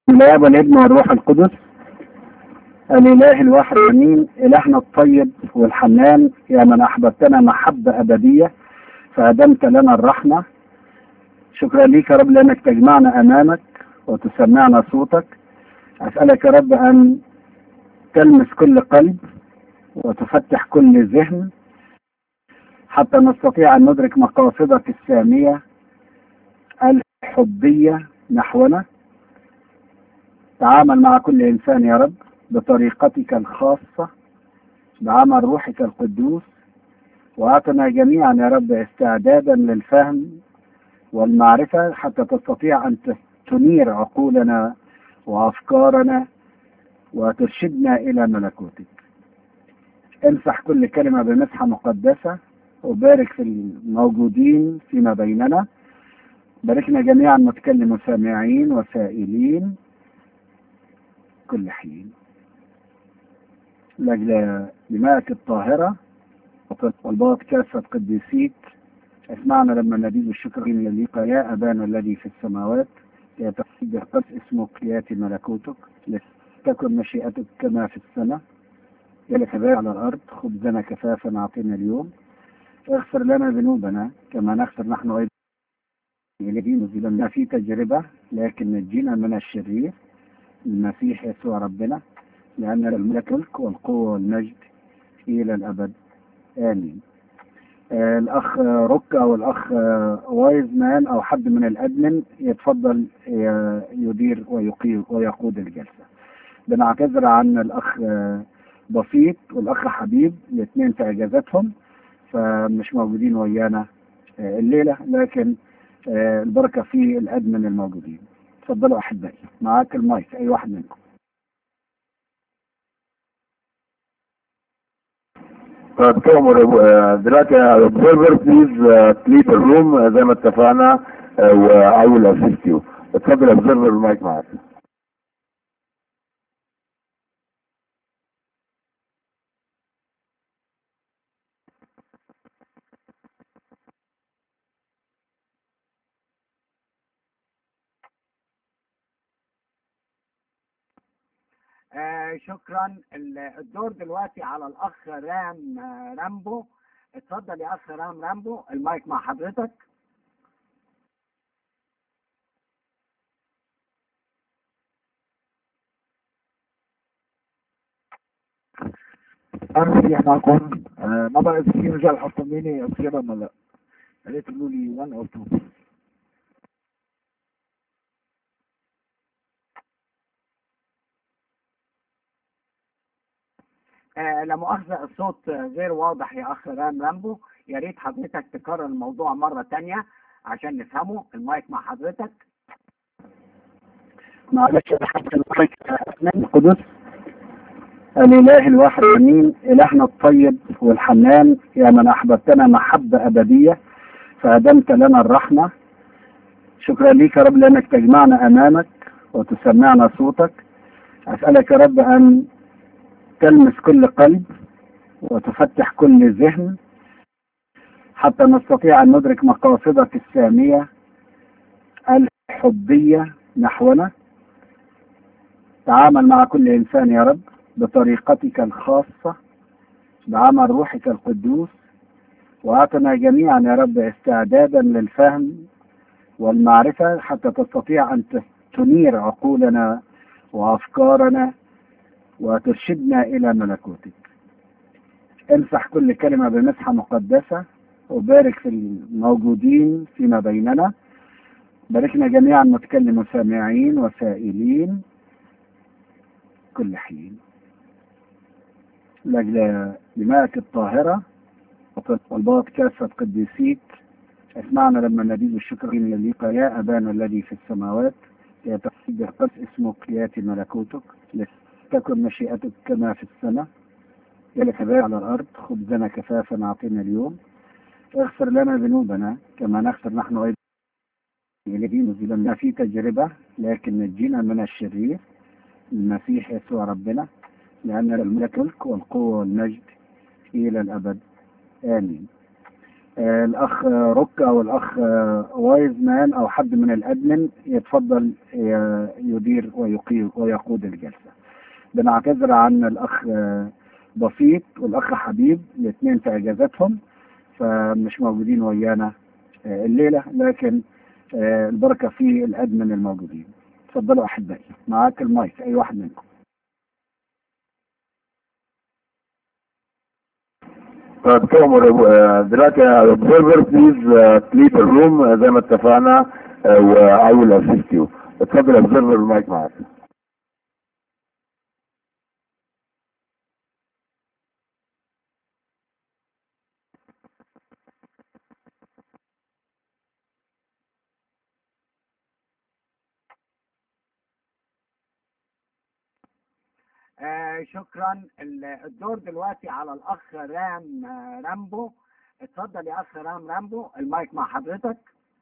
الاب والابن والروح القدس الاله الواحد امين الهنا الطيب والحنان يا من احببتنا محبه ابديه فادمت لنا الرحمه شكرا ليك يا رب لانك تجمعنا امامك وتسمعنا صوتك اسالك يا رب ان تلمس كل قلب وتفتح كل ذهن حتى نستطيع ان ندرك مقاصدك الساميه الحبيه نحونا تعامل مع كل انسان يا رب بطريقتك الخاصه بعمل روحك القدوس واعطنا جميعا يا رب استعدادا للفهم والمعرفه حتى تستطيع ان تنير عقولنا وافكارنا وترشدنا الى ملكوتك امسح كل كلمه بمسحه مقدسه وبارك في الموجودين فيما بيننا باركنا جميعا متكلم وسامعين وسائلين كل حين لأجل دماءك الطاهرة والباط كافة قديسيك اسمعنا لما نديب الشكر لليق يا أبانا الذي في السماوات يتقدس اسمك ياتي ملكوتك لتكن مشيئتك كما في السماء يا كذلك على الأرض خبزنا كفافا أعطينا اليوم اغفر لنا ذنوبنا كما نغفر نحن أيضا الذين ظلمنا في تجربة لكن نجينا من الشرير المسيح يسوع ربنا لأن الملك والقوة والمجد إلى الأبد آمين آه الأخ ركا والأخ وايز مان أو حد من الأدمن يتفضل يدير ويقيم ويقود الجلسة بنعتذر عن الأخ بسيط والأخ حبيب الاثنين في إجازتهم فمش موجودين ويانا الليلة لكن البركة في الأدمن الموجودين اتفضلوا أحبائي معاك المايك أي واحد منكم طيب تؤمر دلوقتي observer please leave the room زي ما اتفقنا و I will assist you اتفضل observer المايك معاك آه شكرا الدور دلوقتي على الاخ رام رامبو اتفضل يا اخ رام رامبو المايك مع حضرتك انا مسيح معكم آه ما بعرف في رجال حطميني اصيبا ولا لا يا ريت تقولوا لي 1 او 2 آه لا مؤاخذة الصوت غير واضح يا أخ رام رامبو يا ريت حضرتك تكرر الموضوع مرة تانية عشان نفهمه المايك مع حضرتك معلش المايك القدس الإله الواحد أمين إلهنا الطيب والحنان يا من أحببتنا محبة أبدية فأدمت لنا الرحمة شكرا ليك يا رب لأنك تجمعنا أمامك وتسمعنا صوتك أسألك يا رب أن تلمس كل قلب وتفتح كل ذهن حتى نستطيع أن ندرك مقاصدك السامية الحبية نحونا تعامل مع كل إنسان يا رب بطريقتك الخاصة بعمل روحك القدوس وأعطنا جميعا يا رب استعدادا للفهم والمعرفة حتى تستطيع أن تنير عقولنا وأفكارنا وترشدنا إلى ملكوتك امسح كل كلمة بمسحة مقدسة وبارك في الموجودين فيما بيننا باركنا جميعا متكلم وسامعين وسائلين كل حين لأجل دماءك الطاهرة والباط كافة قديسيك اسمعنا لما نديب الشكر لليق يا أبانا الذي في السماوات يتقدس اسمك ياتي ملكوتك تكن مشيئتك كما في السماء يا كذلك على الأرض خبزنا كفافا أعطينا اليوم اغفر لنا ذنوبنا كما نغفر نحن أيضا الذين ظلمنا في تجربة لكن نجينا من الشرير المسيح يسوع ربنا لأن الملك والقوة والمجد إلى الأبد آمين آه، الأخ روك أو الأخ وايز مان أو حد من الأدمن يتفضل ي- يدير ويقيم ويقود الجلسة بنعتذر عن الأخ آه، بسيط والأخ حبيب الاثنين في إجازتهم فمش موجودين ويانا آه، الليلة لكن آه، البركة في الأدمن الموجودين اتفضلوا أحبائي معاك المايك أي واحد منكم طيب تؤمر آه، دلوقتي observer please uh, leave the room آه، زي ما اتفقنا آه، و I will assist you اتفضل observer المايك معاك آه شكرا ال- الدور دلوقتي على الاخ رام آه رامبو اتفضل يا اخ رام رامبو المايك مع حضرتك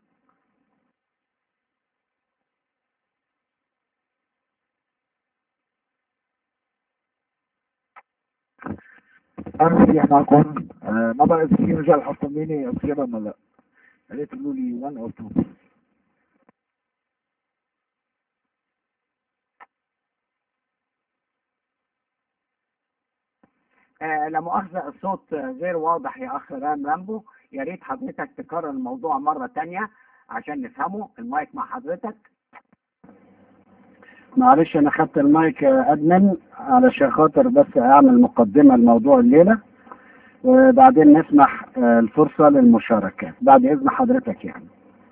امسي معكم آه ما بقى اذا في رجال حطميني اصيبا ولا لا يا ريت تقولوا لي 1 او 2 آه لا مؤاخذة الصوت آه، غير واضح يا اخ رام رامبو يا ريت حضرتك تكرر الموضوع مرة تانية عشان نفهمه المايك مع حضرتك معلش انا خدت المايك يا ادمن علشان خاطر بس اعمل مقدمة لموضوع الليلة وبعدين نسمح آه، الفرصة للمشاركة بعد اذن حضرتك يعني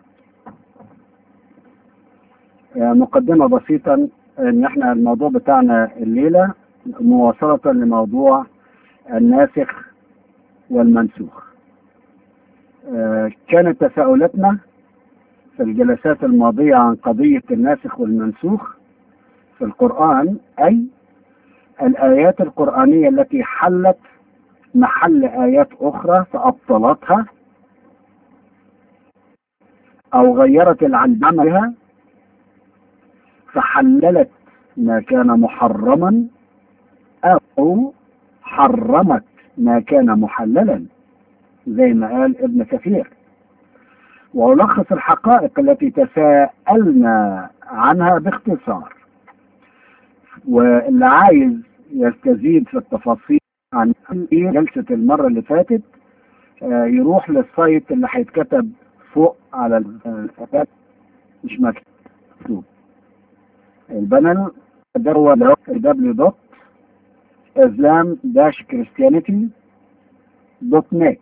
آه، مقدمة بسيطة ان احنا الموضوع بتاعنا الليلة مواصلة لموضوع الناسخ والمنسوخ آه، كانت تساؤلاتنا في الجلسات الماضية عن قضية الناسخ والمنسوخ في القرآن أي الآيات القرآنية التي حلت محل آيات أخرى فأبطلتها أو غيرت العلم بها فحللت ما كان محرما أو حرمت ما كان محللا زي ما قال ابن كثير وألخص الحقائق التي تساءلنا عنها باختصار واللي عايز يستزيد في التفاصيل عن جلسة المرة اللي فاتت آه، يروح للسايت اللي هيتكتب فوق على الفتاة مش مكتوب البانل ده هو www islam-christianity.net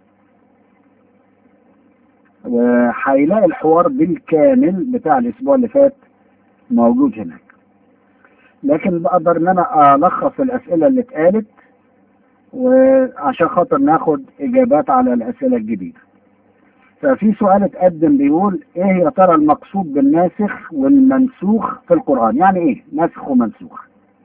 وهيلاقي الحوار بالكامل بتاع الاسبوع اللي فات موجود هناك لكن بقدر ان انا الخص الاسئله اللي اتقالت وعشان خاطر ناخد اجابات على الاسئله الجديده ففي سؤال اتقدم بيقول ايه يا ترى المقصود بالناسخ والمنسوخ في القران يعني ايه ناسخ ومنسوخ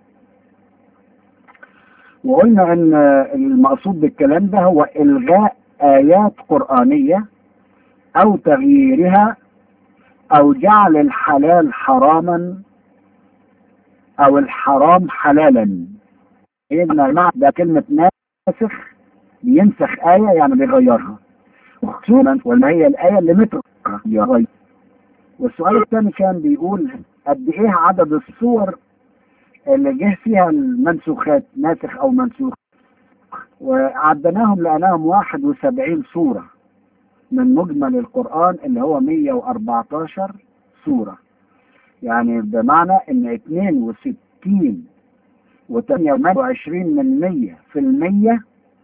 وقلنا ان المقصود بالكلام ده هو الغاء ايات قرانيه او تغييرها او جعل الحلال حراما او الحرام حلالا ايه معنى ده كلمه ناسخ بينسخ ايه يعني بيغيرها خصوصا ولا هي الايه اللي متغير والسؤال الثاني كان بيقول قد ايه عدد الصور اللي جه فيها المنسوخات ناسخ او منسوخ وعدناهم لقيناهم 71 سورة من مجمل القرآن اللي هو 114 سورة يعني بمعنى ان 62 و28 من 100 في المية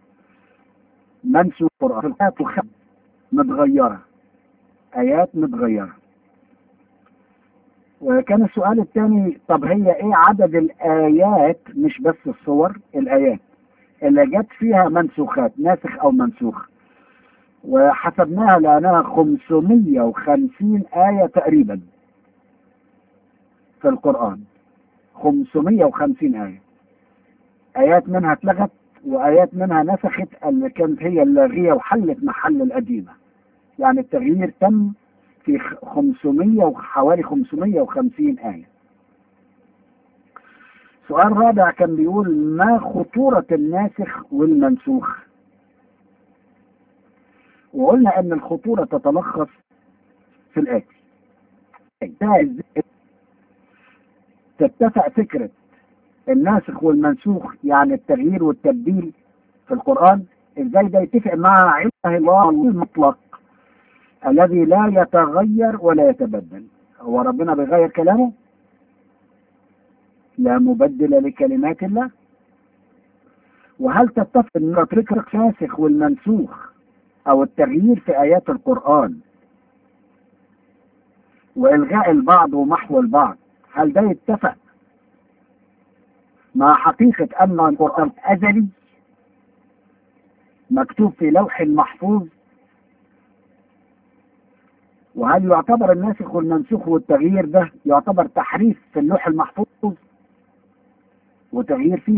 منسوخ قرآن متغيرة آيات متغيرة وكان السؤال الثاني طب هي ايه عدد الآيات مش بس الصور الآيات اللي جت فيها منسوخات ناسخ أو منسوخ وحسبناها لأنها 550 آية تقريبا في القرآن 550 آية آيات منها اتلغت وآيات منها نسخت اللي كانت هي اللاغية وحلت محل القديمة يعني التغيير تم في 500 وحوالي 550 آية سؤال رابع كان بيقول ما خطورة الناسخ والمنسوخ وقلنا ان الخطورة تتلخص في الآتي تتفق فكرة الناسخ والمنسوخ يعني التغيير والتبديل في القرآن ازاي ده يتفق مع علم الله المطلق الذي لا يتغير ولا يتبدل هو ربنا بيغير كلامه لا مبدل لكلمات الله وهل تتفق ان ترك الناسخ والمنسوخ او التغيير في ايات القرآن والغاء البعض ومحو البعض هل ده يتفق مع حقيقة ان القرآن ازلي مكتوب في لوح محفوظ وهل يعتبر الناسخ والمنسوخ والتغيير ده يعتبر تحريف في اللوح المحفوظ وتغيير فيه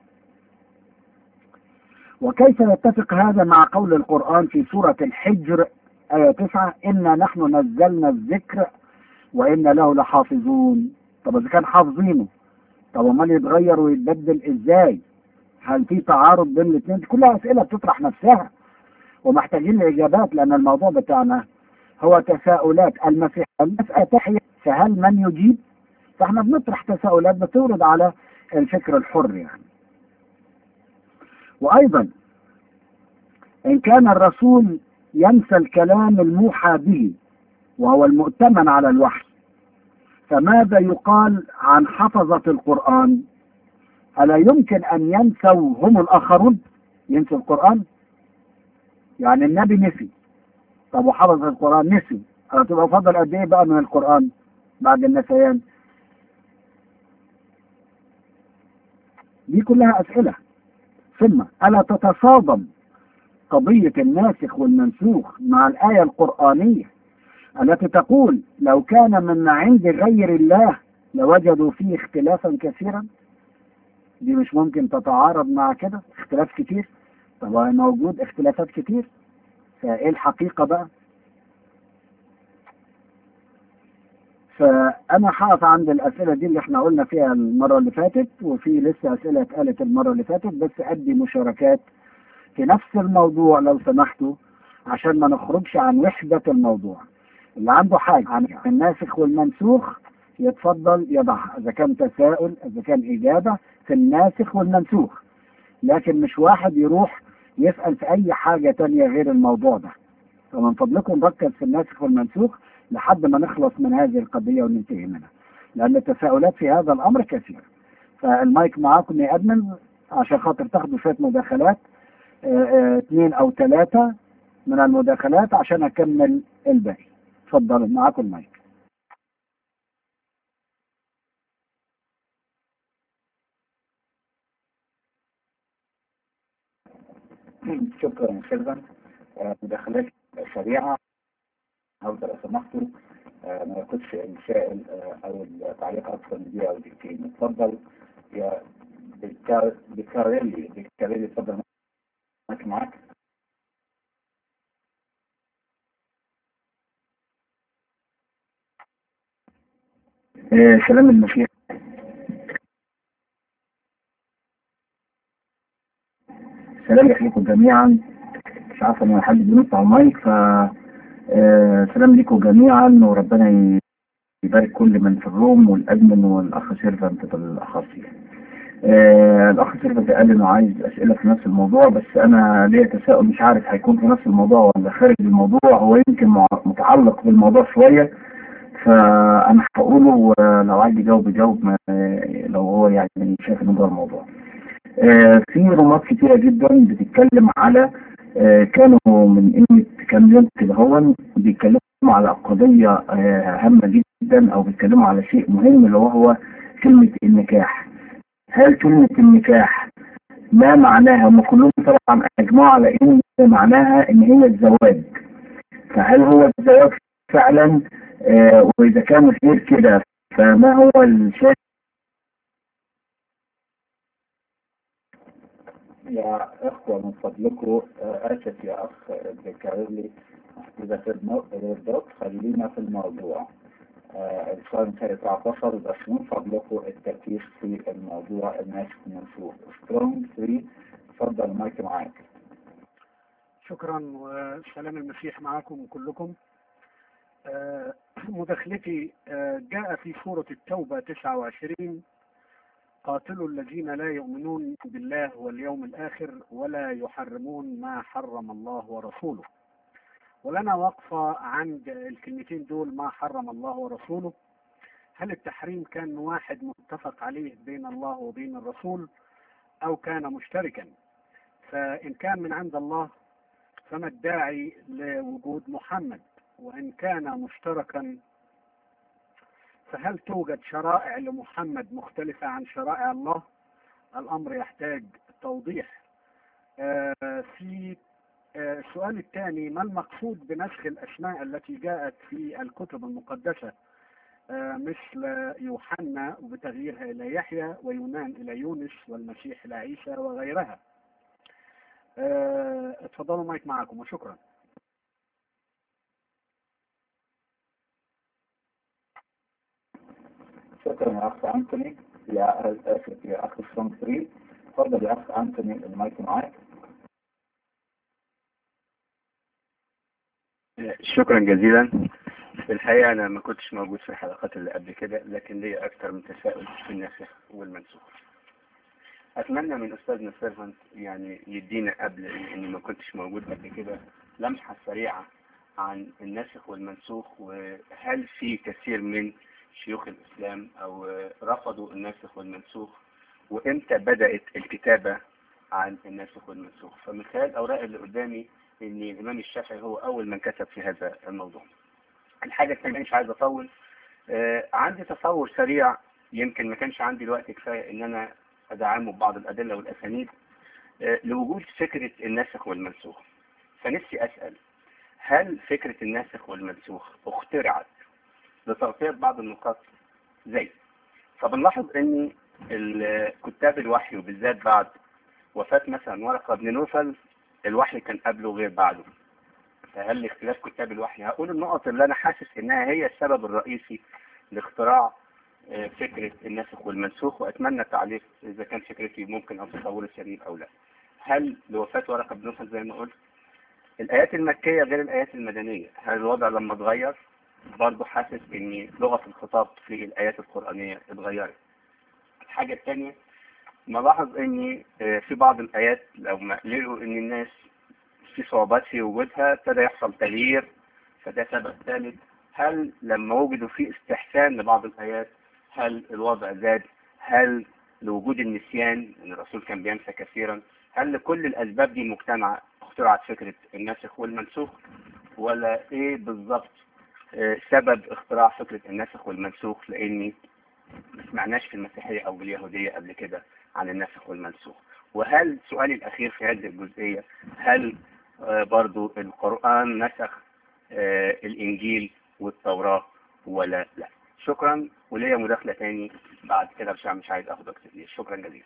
وكيف يتفق هذا مع قول القرآن في سورة الحجر آية 9 إنا نحن نزلنا الذكر وإنا له لحافظون طب إذا كان حافظينه طب امال يتغير ويتبدل إزاي هل في تعارض بين الاثنين كلها أسئلة بتطرح نفسها ومحتاجين لإجابات لأن الموضوع بتاعنا هو تساؤلات المسيح المسألة تحيا فهل من يجيب فاحنا بنطرح تساؤلات بتورد على الفكر الحر يعني وأيضا إن كان الرسول ينسى الكلام الموحى به وهو المؤتمن على الوحي فماذا يقال عن حفظة القرآن ألا يمكن أن ينسوا هم الآخرون ينسوا القرآن يعني النبي نسي طب وحفظ القرآن نسي هتبقى فضل قد إيه بقى من القرآن بعد النسيان دي كلها أسئلة ثم ألا تتصادم قضية الناسخ والمنسوخ مع الآية القرآنية التي تقول لو كان من عند غير الله لوجدوا فيه اختلافا كثيرا دي مش ممكن تتعارض مع كده اختلاف كتير طب موجود اختلافات كتير فايه الحقيقة بقى فانا هقف عند الاسئله دي اللي احنا قلنا فيها المره اللي فاتت وفي لسه اسئله اتقالت المره اللي فاتت بس ادي مشاركات في نفس الموضوع لو سمحتوا عشان ما نخرجش عن وحده الموضوع اللي عنده حاجه عن الناسخ والمنسوخ يتفضل يضعها اذا كان تساؤل اذا كان اجابه في الناسخ والمنسوخ لكن مش واحد يروح يسال في اي حاجه تانية غير الموضوع ده فمن فضلكم نركز في الناسخ والمنسوخ لحد ما نخلص من هذه القضية وننتهي منها لأن التساؤلات في هذا الأمر كثير فالمايك معاكم يا أدمن عشان خاطر تاخدوا شوية مداخلات اثنين أو ثلاثة من المداخلات عشان أكمل الباقي اتفضلوا معاكم المايك شكرا شكرا مداخلات سريعة أو لو سمحتوا ما ياخدش السائل أو التعليق أكثر من دقيقة أو دقيقتين اتفضل يا بكاريلي بكاريلي اتفضل معاك معاك سلام المسيح سلام عليكم جميعا مش عارف ان حد بينط على المايك ف آه سلام لكم جميعا وربنا يبارك كل من في الروم والادمن والاخ سيرفنت بالاخص آه الاخ سيرفنت قال انه عايز اسئله في نفس الموضوع بس انا ليا تساؤل مش عارف هيكون في نفس الموضوع ولا خارج الموضوع هو يمكن متعلق بالموضوع شويه فانا هقوله ولو عايز يجاوب يجاوب لو هو يعني شايف انه جوه الموضوع. آه في رومات كتيره جدا بتتكلم على كانوا من قيمة كام يوم كده هو بيتكلموا على قضية هامة جدا أو بيتكلموا على شيء مهم اللي هو كلمة النكاح هل كلمة النكاح ما معناها هم كلهم طبعا أجمعوا على إن معناها إن هي الزواج فهل هو الزواج فعلا آه وإذا كان غير كده فما هو الشيء يا اخوة من فضلكم اسف يا اخ بكارلي اذا في الرياضات خلينا في الموضوع السؤال انتهى 19 بس من فضلكم التركيز في الموضوع الناس منسوخ سترونج 3 اتفضل المايك معاك شكرا وسلام المسيح معكم كلكم آه، مداخلتي آه، جاء في سورة التوبة 29 قاتلوا الذين لا يؤمنون بالله واليوم الآخر ولا يحرمون ما حرم الله ورسوله ولنا وقفة عند الكلمتين دول ما حرم الله ورسوله هل التحريم كان واحد متفق عليه بين الله وبين الرسول أو كان مشتركا فإن كان من عند الله فما الداعي لوجود محمد وإن كان مشتركا فهل توجد شرائع لمحمد مختلفة عن شرائع الله الأمر يحتاج توضيح آه، في آه، السؤال الثاني ما المقصود بنسخ الأسماء التي جاءت في الكتب المقدسة آه، مثل يوحنا وبتغييرها إلى يحيى ويونان إلى يونس والمسيح إلى عيسى وغيرها آه، اتفضلوا مايك معكم وشكرا شكرا يا اخ انتوني يا اسف يا اخ سترونج 3 تفضل يا اخ انتوني المايك معاك شكرا جزيلا في الحقيقة أنا ما كنتش موجود في الحلقات اللي قبل كده لكن ليا أكثر من تساؤل في الناسخ والمنسوخ أتمنى من أستاذنا سيرفنت يعني يدينا قبل إني ما كنتش موجود قبل كده لمحة سريعة عن الناسخ والمنسوخ وهل في كثير من شيوخ الإسلام أو رفضوا الناسخ والمنسوخ وإمتى بدأت الكتابة عن الناسخ والمنسوخ فمن خلال الأوراق اللي قدامي ان الامام الشافعي هو اول من كتب في هذا الموضوع الحاجة الثانية مش عايز اطول آه عندي تصور سريع يمكن ما كانش عندي الوقت كفاية ان انا ادعمه ببعض الادلة والاسانيد آه لوجود فكرة الناسخ والمنسوخ فنفسي اسأل هل فكرة الناسخ والمنسوخ اخترعت لتغطية بعض النقاط زي فبنلاحظ ان كتاب الوحي وبالذات بعد وفاة مثلا ورقة بن نوفل الوحي كان قبله غير بعده فهل اختلاف كتاب الوحي هقول النقط اللي انا حاسس انها هي السبب الرئيسي لاختراع فكرة الناسخ والمنسوخ واتمنى تعليق اذا كان فكرتي ممكن او تصوري سليم او لا هل لوفاة ورقة بن نوفل زي ما قلت الايات المكية غير الايات المدنية هل الوضع لما اتغير برضه حاسس ان لغة الخطاب في الايات القرآنية اتغيرت الحاجة الثانية ملاحظ ان في بعض الايات لو ما لقوا ان الناس في صعوبات في وجودها ابتدى يحصل تغيير فده سبب ثالث هل لما وجدوا في استحسان لبعض الايات هل الوضع زاد هل لوجود النسيان ان الرسول كان بينسى كثيرا هل لكل الاسباب دي مجتمعة اخترعت فكرة الناسخ والمنسوخ ولا ايه بالظبط سبب اختراع فكرة الناسخ والمنسوخ لاني ما سمعناش في المسيحية او اليهودية قبل كده عن الناسخ والمنسوخ وهل سؤالي الأخير في هذه الجزئية هل آه برضو القرآن نسخ آه الإنجيل والتوراة ولا لا شكرا وليا مداخلة تاني بعد كده عشان مش عايز أخد وقت كتير شكرا جزيلا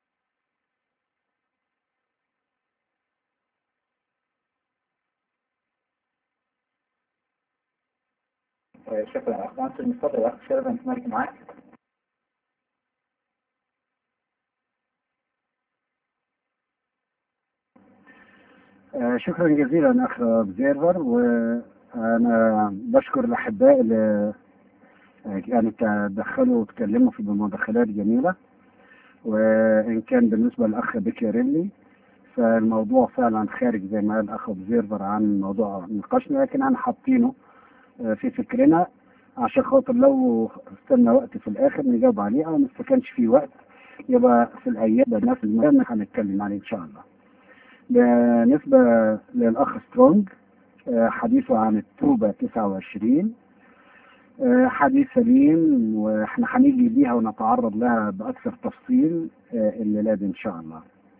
شكرا يا اخ انتوني تفضل يا اخ شرف انت مايك معاك آه شكرا جزيلا اخ اوبزيرفر وانا بشكر الاحباء اللي يعني تدخلوا وتكلموا في مداخلات جميله وان كان بالنسبه للاخ بيكيريلي فالموضوع فعلا خارج زي ما قال الاخ اوبزيرفر عن موضوع نقاشنا لكن انا حاطينه في فكرنا عشان خاطر لو استنى وقت في الاخر نجاوب عليه او ما كانش في وقت يبقى في الايام نفس المهم هنتكلم عليه ان شاء الله بالنسبة للأخ سترونج حديثه عن التوبة 29 حديث سليم واحنا هنيجي بيها ونتعرض لها بأكثر تفصيل الليلة دي إن شاء الله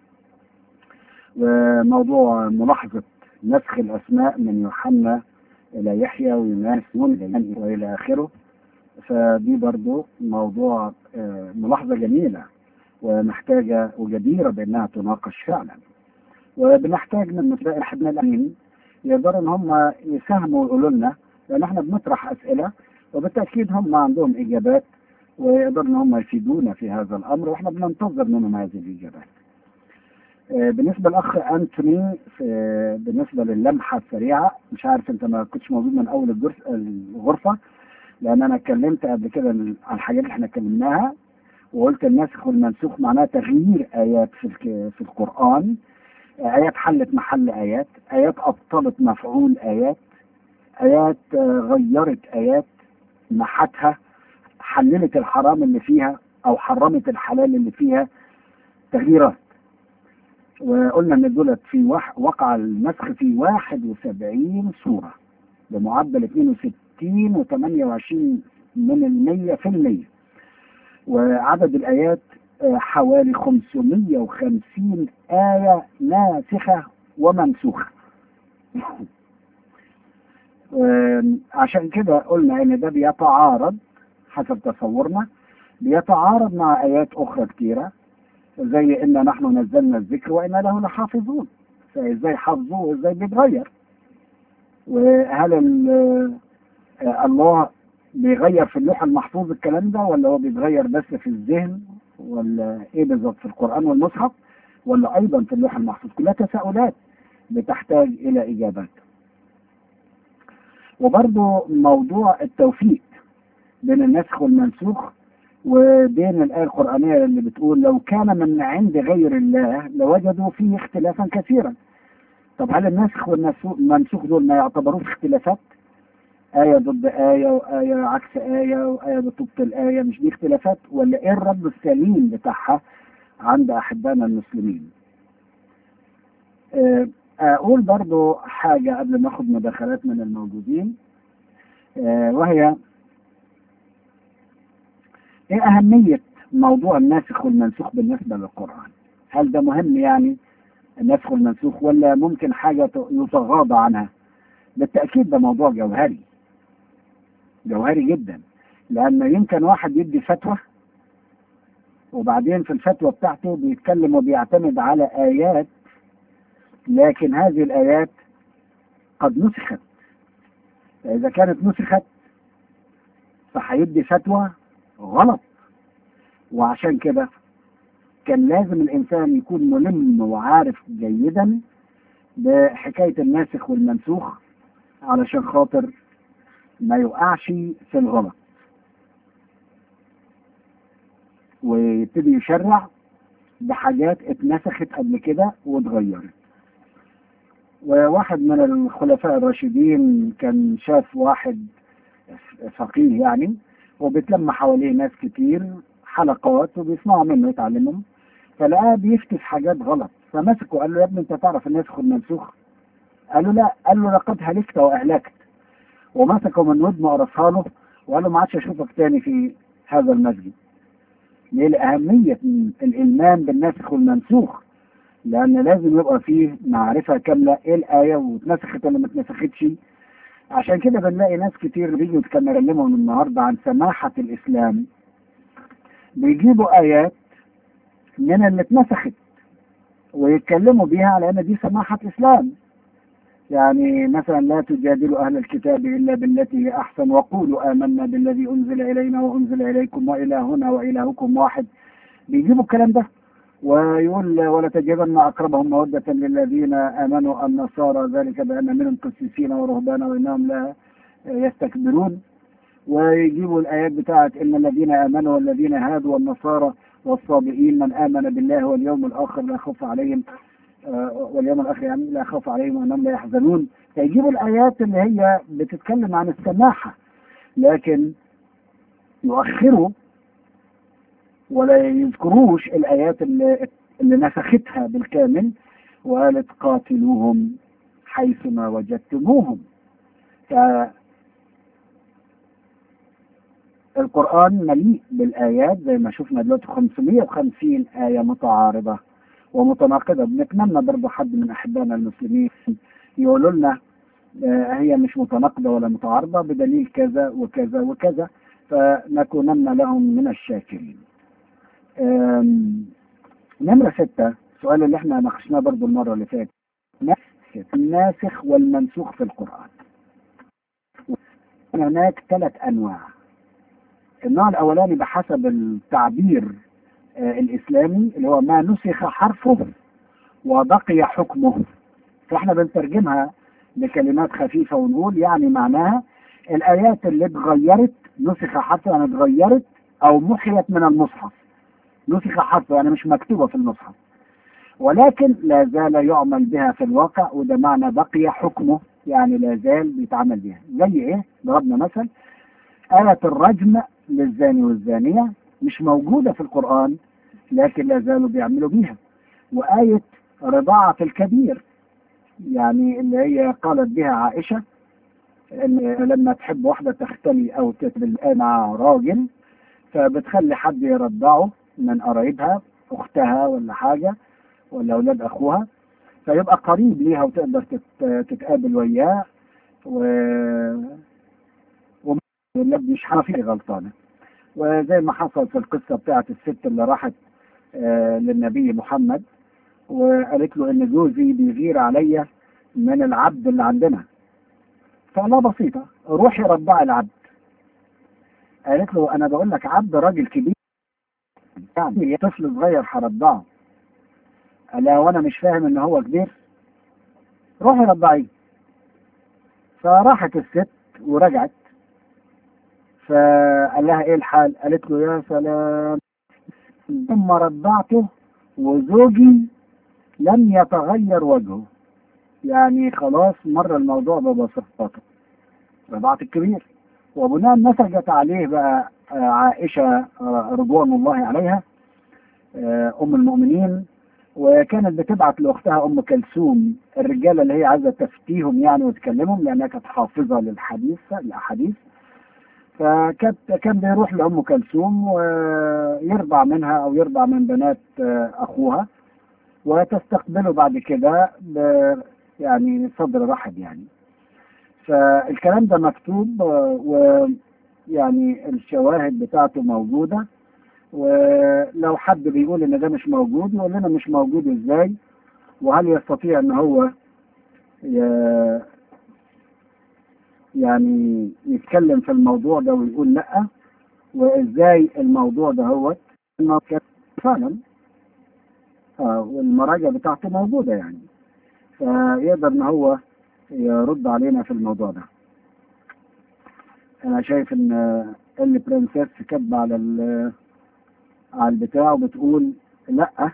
وموضوع ملاحظة نسخ الأسماء من يوحنا إلى يحيى ويونس وإلى آخره فدي برضو موضوع ملاحظة جميلة ومحتاجة وجديرة بأنها تناقش فعلا وبنحتاج من مثل احنا الامين يقدروا ان هم يساهموا ويقولوا لنا لان احنا بنطرح اسئله وبالتاكيد هم عندهم اجابات ويقدروا ان هم يفيدونا في هذا الامر واحنا بننتظر منهم هذه الاجابات. آه، بالنسبة للأخ أنتوني في بالنسبة للمحة السريعة مش عارف أنت ما كنتش موجود من أول الجرس- الغرفة لأن أنا اتكلمت قبل كده عن الحاجات اللي احنا اتكلمناها وقلت الناسخ والمنسوخ معناه تغيير آيات في الك- في القرآن آيات حلت محل آيات آيات أبطلت مفعول آيات آيات آه، غيرت آيات محتها حللت الحرام اللي فيها أو حرمت الحلال اللي فيها تغييرات وقلنا ان دولت في وح... وقع النسخ في 71 سورة بمعدل 62 و28 من المية في المية وعدد الآيات آه، حوالي 550 آية ناسخة ومنسوخة آم، عشان كده قلنا ان ده بيتعارض حسب تصورنا بيتعارض مع آيات أخرى كتيرة زي إن نحن نزلنا الذكر وإنا له لحافظون فإزاي حافظه وإزاي بيتغير وهل ال- آه، الله بيغير في اللوح المحفوظ الكلام ده ولا هو بيتغير بس في الذهن ولا ايه بالظبط في القرآن والمصحف ولا ايضا في اللوح المحفوظ كلها تساؤلات بتحتاج الى اجابات وبرضه موضوع التوفيق بين النسخ والمنسوخ وبين الآية القرآنية اللي بتقول لو كان من عند غير الله لوجدوا فيه اختلافا كثيرا طب هل النسخ والمنسوخ دول ما يعتبروش اختلافات آية ضد آية وآية عكس آية وآية بتبطل آية مش دي اختلافات ولا إيه الرد السليم بتاعها عند أحبائنا المسلمين آه، أقول برضو حاجة قبل ما أخد مداخلات من الموجودين آه، وهي إيه أهمية موضوع الناسخ والمنسوخ بالنسبة للقرآن هل ده مهم يعني النسخ والمنسوخ ولا ممكن حاجة يتغاضى عنها بالتأكيد ده موضوع جوهري جوهري جدا لأن يمكن واحد يدي فتوى وبعدين في الفتوى بتاعته بيتكلم وبيعتمد على آيات لكن هذه الآيات قد نسخت فإذا كانت نسخت فهيدي فتوى غلط وعشان كده كان لازم الإنسان يكون ملم وعارف جيدا بحكاية الناسخ والمنسوخ علشان خاطر ما يوقعش في الغلط ويبتدي يشرع بحاجات اتنسخت قبل كده واتغيرت وواحد من الخلفاء الراشدين كان شاف واحد فقيه يعني وبيتلم حواليه ناس كتير حلقات وبيسمعوا منه يتعلمهم فلقاه بيفتي في حاجات غلط فمسكه قال له يا ابني انت تعرف الناسخ والمنسوخ قال له لا قال له لقد هلكت واهلكت ومسكه من ودنه قرصها له وقال له ما عادش اشوفك تاني في هذا المسجد ليه لأهمية الإلمام بالناسخ والمنسوخ لأن لازم يبقى فيه معرفة كاملة إيه الآية واتنسخت ولا ما اتنسختش عشان كده بنلاقي ناس كتير بيجوا يتكلموا من النهاردة عن سماحة الإسلام بيجيبوا آيات من اللي اتنسخت ويتكلموا بيها على أن دي سماحة إسلام يعني مثلا لا تجادلوا أهل الكتاب إلا بالتي هي أحسن وقولوا آمنا بالذي أنزل إلينا وأنزل إليكم وإلهنا وإلهكم واحد بيجيبوا الكلام ده ويقول ولا تجدن أقربهم مودة للذين آمنوا النصارى ذلك بأن منهم قسيسين ورهبانا وإنهم لا يستكبرون ويجيبوا الآيات بتاعت إن الذين آمنوا والذين هادوا والنصارى والصابئين من آمن بالله واليوم الآخر لا خوف عليهم آه، واليوم الآخر يعني لا خوف عليهم وأنهم لا يحزنون فيجيبوا الآيات اللي هي بتتكلم عن السماحة لكن يؤخروا ولا يذكروش الآيات اللي, اللي نسختها بالكامل وقالت قاتلوهم حيثما وجدتموهم ف القرآن مليء بالآيات زي ما شفنا دلوقتي 550 آية متعارضة ومتناقضة بنتمنى برضه حد من أحبائنا المسلمين يقولوا لنا آه، هي مش متناقضة ولا متعارضة بدليل كذا وكذا وكذا فنكونن لهم من الشاكرين آم، نمرة ستة السؤال اللي احنا ناقشناه برضه المرة اللي فاتت نسخ الناسخ والمنسوخ في القرآن هناك ثلاث أنواع النوع الأولاني بحسب التعبير آه، الإسلامي اللي هو ما نسخ حرفه وبقي حكمه فاحنا بنترجمها بكلمات خفيفة ونقول يعني معناها الآيات اللي اتغيرت نسخ حرف يعني اتغيرت أو محيت من المصحف نسخ حرف يعني مش مكتوبة في المصحف ولكن لا زال يعمل بها في الواقع وده معنى بقي حكمه يعني لا زال بيتعمل بها زي ايه ضربنا مثل آية الرجم للزاني والزانية مش موجودة في القرآن لكن لا زالوا بيعملوا بيها وآية رضاعة الكبير يعني اللي هي قالت بها عائشة ان لما تحب واحدة تختلي او تتبقى مع راجل فبتخلي حد يرضعه من قرايبها اختها ولا حاجة ولا اولاد اخوها فيبقى قريب ليها وتقدر تت- تتقابل وياه و والنبي مش حنفي غلطانة وزي ما حصل في القصة بتاعت الست اللي راحت آه، للنبي محمد وقالت له ان جوزي بيغير عليا من العبد اللي عندنا فقال لها بسيطة روحي رضعي العبد قالت له انا بقول لك عبد راجل كبير يعني طفل صغير هرضعه قال لها وانا مش فاهم ان هو كبير روحي رضعيه فراحت الست ورجعت فقال لها ايه الحال قالت له يا سلام ثم رضعته وزوجي لم يتغير وجهه يعني خلاص مر الموضوع ببساطة رضعت الكبير وبناء نسجت عليه بقى آه، عائشة آه، رضوان الله عليها آه، أم المؤمنين وكانت بتبعت لأختها أم كلثوم الرجالة اللي هي عايزة تفتيهم يعني وتكلمهم لأنها كانت حافظة للحديث الأحاديث فكانت كان بيروح لأم كلثوم ويرضع منها أو يرضع من بنات آه، أخوها وتستقبله بعد كده ب- يعني صدر رحب يعني فالكلام ده مكتوب آه، ويعني الشواهد بتاعته موجودة ولو حد بيقول ان ده مش موجود يقول لنا مش موجود ازاي وهل يستطيع ان هو ي- يعني يتكلم في الموضوع ده ويقول لا وازاي الموضوع ده هو إنه كان فعلا آه والمراجع بتاعته موجودة يعني فيقدر ان هو يرد علينا في الموضوع ده انا شايف ان اللي برنسيس كاتبه على ال- على البتاع وبتقول لا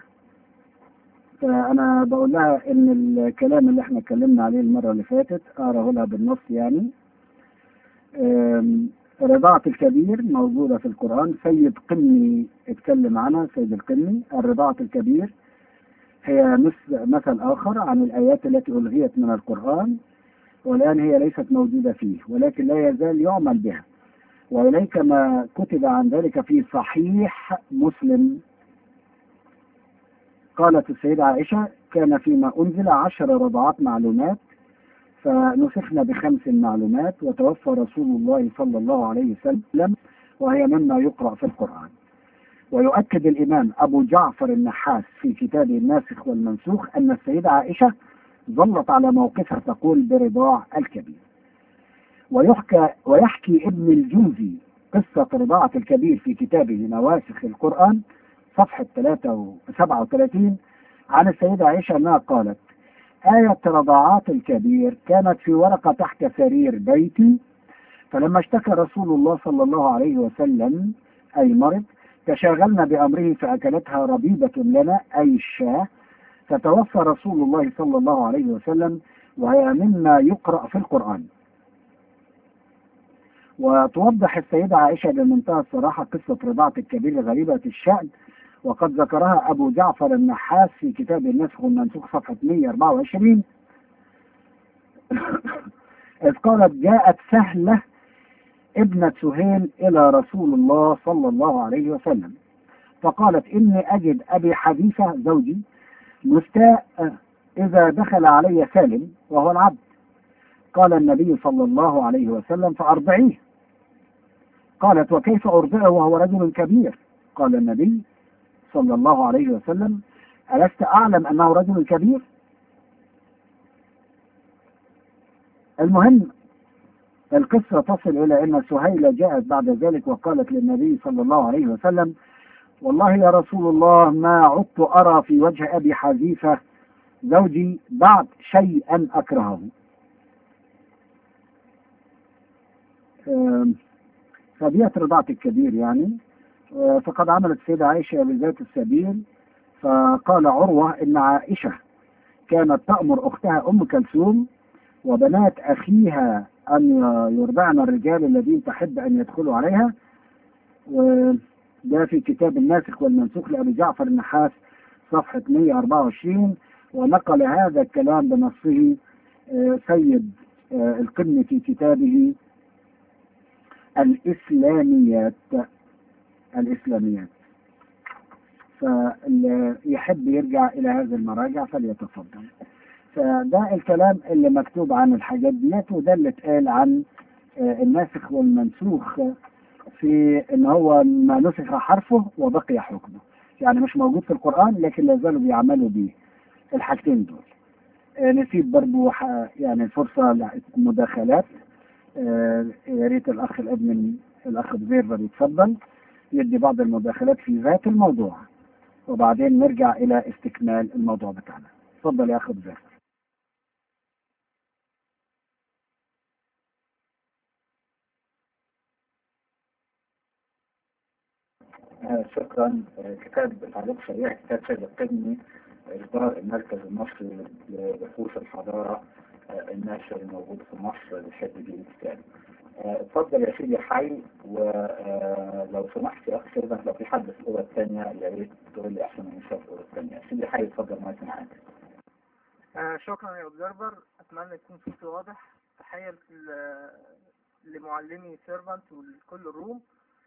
فانا بقول لها ان الكلام اللي احنا اتكلمنا عليه المره اللي فاتت اقراه لها بالنص يعني أم، رضاعة الكبير موجودة في القرآن سيد قمي اتكلم عنها سيد القمي الرضاعة الكبير هي مثل مثل آخر عن الآيات التي ألغيت من القرآن والآن هي ليست موجودة فيه ولكن لا يزال يعمل بها وإليك ما كتب عن ذلك في صحيح مسلم قالت السيدة عائشة كان فيما أنزل عشر رضعات معلومات فنسخنا بخمس معلومات وتوفى رسول الله صلى الله عليه وسلم وهي مما يقرأ في القرآن ويؤكد الإمام أبو جعفر النحاس في كتابه الناسخ والمنسوخ أن السيدة عائشة ظلت على موقفها تقول برضاع الكبير ويحكى ويحكي ابن الجوزي قصة رضاعة الكبير في كتابه نواسخ القرآن صفحة 37 عن السيدة عائشة أنها قالت آية رضاعات الكبير كانت في ورقة تحت سرير بيتي فلما اشتكى رسول الله صلى الله عليه وسلم أي مرض تشاغلنا بأمره فأكلتها ربيبة لنا أي الشاة فتوفى رسول الله صلى الله عليه وسلم وهي مما يقرأ في القرآن وتوضح السيدة عائشة بمنتهى الصراحة قصة رضاعة الكبير غريبة الشأن وقد ذكرها أبو جعفر النحاس في كتاب النسخ والمنسوخ صفحة 124 إذ قالت جاءت سهلة ابنة سهيل إلى رسول الله صلى الله عليه وسلم فقالت إني أجد أبي حذيفة زوجي مستاء إذا دخل علي سالم وهو العبد قال النبي صلى الله عليه وسلم فأرضعيه قالت وكيف أرضعه وهو رجل كبير قال النبي صلى الله عليه وسلم ألست أعلم أنه رجل كبير المهم القصة تصل إلى أن سهيلة جاءت بعد ذلك وقالت للنبي صلى الله عليه وسلم والله يا رسول الله ما عدت أرى في وجه أبي حذيفة زوجي بعض شيئا أكرهه آم، فديت رضاعة الكبير يعني آه، فقد عملت السيدة عائشة بذات السبيل فقال عروة إن عائشة كانت تأمر أختها أم كلثوم وبنات أخيها أن يرضعن الرجال الذين تحب أن يدخلوا عليها وده في كتاب الناسخ والمنسوخ لأبي جعفر النحاس صفحة 124 ونقل هذا الكلام بنصه آه، سيد آه، القرن في كتابه الإسلاميات الإسلاميات فاللي يحب يرجع إلى هذه المراجع فليتفضل فده الكلام اللي مكتوب عن الحاجات ديت وده اللي اتقال عن آه، الناسخ والمنسوخ في ان هو ما نسخ حرفه وبقي حكمه يعني مش موجود في القرآن لكن لا زالوا بيعملوا بيه الحاجتين دول آه، نسيب برضو ح- يعني فرصة للمداخلات آه، يا ريت الأخ الأدمن الأخ بزير يتفضل يدي بعض المداخلات في ذات الموضوع وبعدين نرجع إلى استكمال الموضوع بتاعنا اتفضل يا أخ بزير آه، شكرا آه، كتاب تعليق سريع كتاب سيد القدمي إصدار المركز المصري لبحوث الحضارة آه، الناشر الموجود في مصر لحد دي الكتاب آه، اتفضل يا سيدي حي ولو سمحت يا أخي سيدنا لو في حد في الأوضة الثانية يا ريت تقول لي أحسن من في الأوضة الثانية سيدي حي اتفضل معاك معاك آه شكرا يا اوبزرفر اتمنى يكون صوتي واضح تحيه ل- لمعلمي سيرفنت ولكل الروم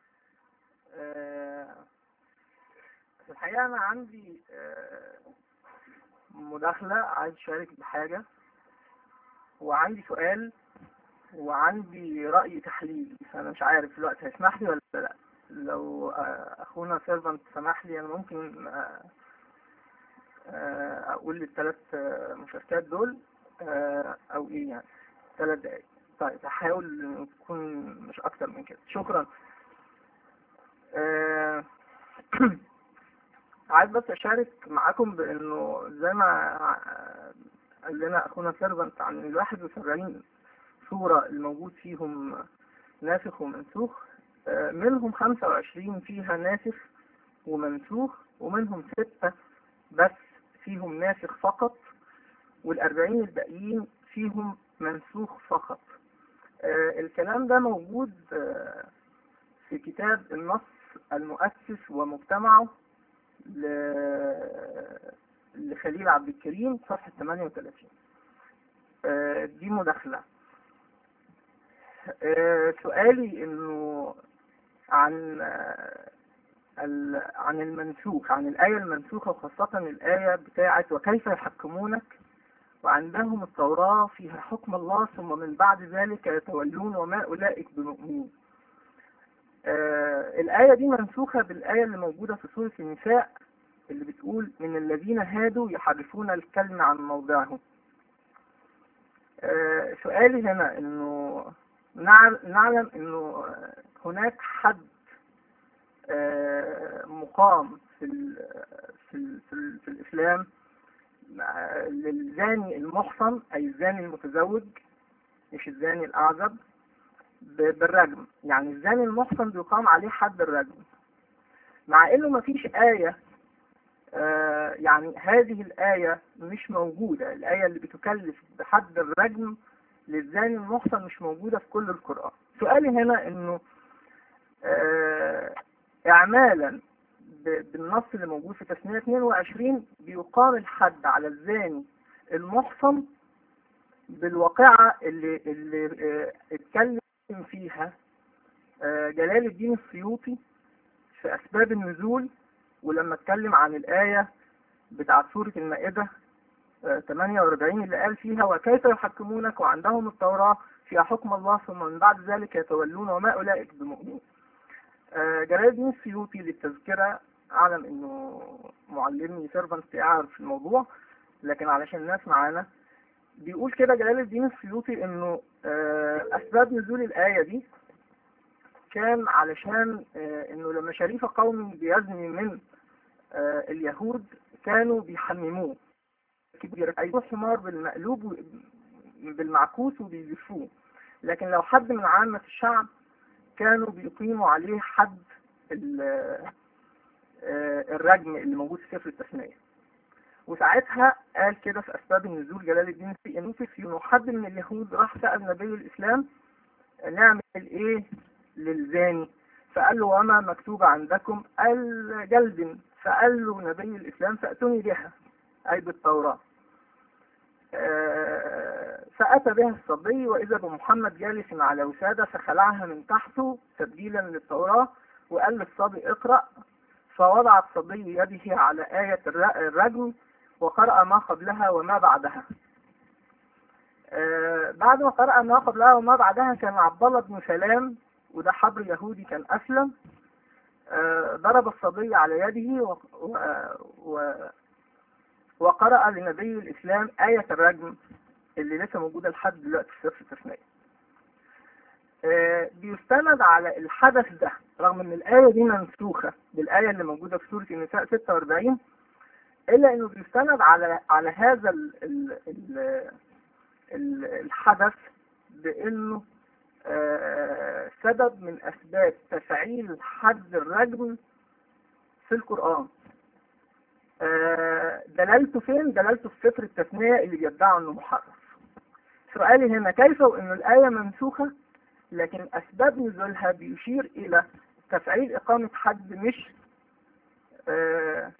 آه في الحقيقه انا عندي آه مداخله عايز اشارك بحاجه وعندي سؤال وعندي راي تحليلي فانا مش عارف الوقت هيسمح لي ولا لا لو آه اخونا سيرفنت سمح لي انا ممكن آه آه، اقول الثلاث مشاركات دول آه، او ايه يعني ثلاث دقايق طيب هحاول يكون مش اكتر من كده شكرا آه، عايز بس اشارك معاكم بانه زي ما قال لنا اخونا سيرفنت عن ال 71 صورة الموجود فيهم ناسخ ومنسوخ آه، منهم 25 فيها ناسخ ومنسوخ ومنهم ستة بس فيهم ناسخ فقط والأربعين الباقيين فيهم منسوخ فقط آه الكلام ده موجود آه في كتاب النص المؤسس ومجتمعه ل- لخليل عبد الكريم صفحة 38 آه دي مداخلة آه سؤالي انه عن آه ال- عن المنسوخ عن الآية المنسوخة وخاصة الآية بتاعة وكيف يحكمونك وعندهم التوراة فيها حكم الله ثم من بعد ذلك يتولون وما أولئك بمؤمنين آه الآية دي منسوخة بالآية اللي موجودة في سورة النساء اللي بتقول من الذين هادوا يحرفون الكلمة عن موضعه آه سؤالي هنا انه نعلم, نعلم انه هناك حد آه، مقام في ال في ال في, ال في الإسلام آه، للزاني المحصن أي الزاني المتزوج مش الزاني الأعزب ب- بالرجم يعني الزاني المحصن بيقام عليه حد الرجم مع إنه مفيش آية آه، يعني هذه الآية مش موجودة الآية اللي بتكلف بحد الرجم للزاني المحصن مش موجودة في كل القرآن سؤالي هنا إنه آه، اعمالا ب- بالنص اللي موجود في تسمية 22 بيقام الحد على الزاني المحصن بالواقعة اللي اللي آه، اتكلم فيها آه، جلال الدين السيوطي في أسباب النزول ولما اتكلم عن الآية بتاعت سورة المائدة آه، 48 اللي قال فيها وكيف يحكمونك وعندهم التوراة فيها حكم الله ثم من بعد ذلك يتولون وما أولئك بمؤمنين آه، جلال الدين السيوطي للتذكرة أعلم إنه معلمني سيرفنت يعرف في الموضوع لكن علشان الناس معانا بيقول كده جلال الدين السيوطي إنه آه، أسباب نزول الآية دي كان علشان آه، إنه لما شريف قومي بيزني من آه، اليهود كانوا بيحمموه كبيرة أي حمار بالمقلوب و- بالمعكوس وبيلفوه لكن لو حد من عامة الشعب كانوا بيقيموا عليه حد ال- آه، الرجم اللي موجود في سفر التثنية وساعتها قال كده في أسباب النزول جلال الدين السيوطي في إنه حد من اليهود راح سأل نبي الإسلام نعمل إيه للزاني فقال له وما مكتوب عندكم قال جلد فقال له نبي الإسلام فأتوني بها أي بالتوراة آه، فأتى بها الصبي وإذا بمحمد جالس على وسادة فخلعها من تحته تبديلا للتوراة وقال للصبي اقرأ فوضع الصبي يده على آية الر- الرجم وقرأ ما قبلها وما بعدها آه، بعد ما قرأ ما قبلها وما بعدها كان عبد الله بن سلام وده حبر يهودي كان أسلم آه، ضرب الصبي على يده و... و... و... وقرأ لنبي الإسلام آية الرجم اللي لسه موجودة لحد دلوقتي في سفر التثنية. آه، بيستند على الحدث ده رغم ان الآية دي منسوخة بالآية اللي موجودة في سورة النساء 46 إلا إنه بيستند على على هذا ال ال ال ال الحدث بإنه آه، سبب من أسباب تفعيل حد الرجم في القرآن. آه، دلالته فين؟ دلالته في سفر التثنية اللي بيدعوا إنه محرف. سؤالي هنا كيف وإن الآية منسوخة لكن أسباب نزولها بيشير إلى تفعيل إقامة حد مش آه،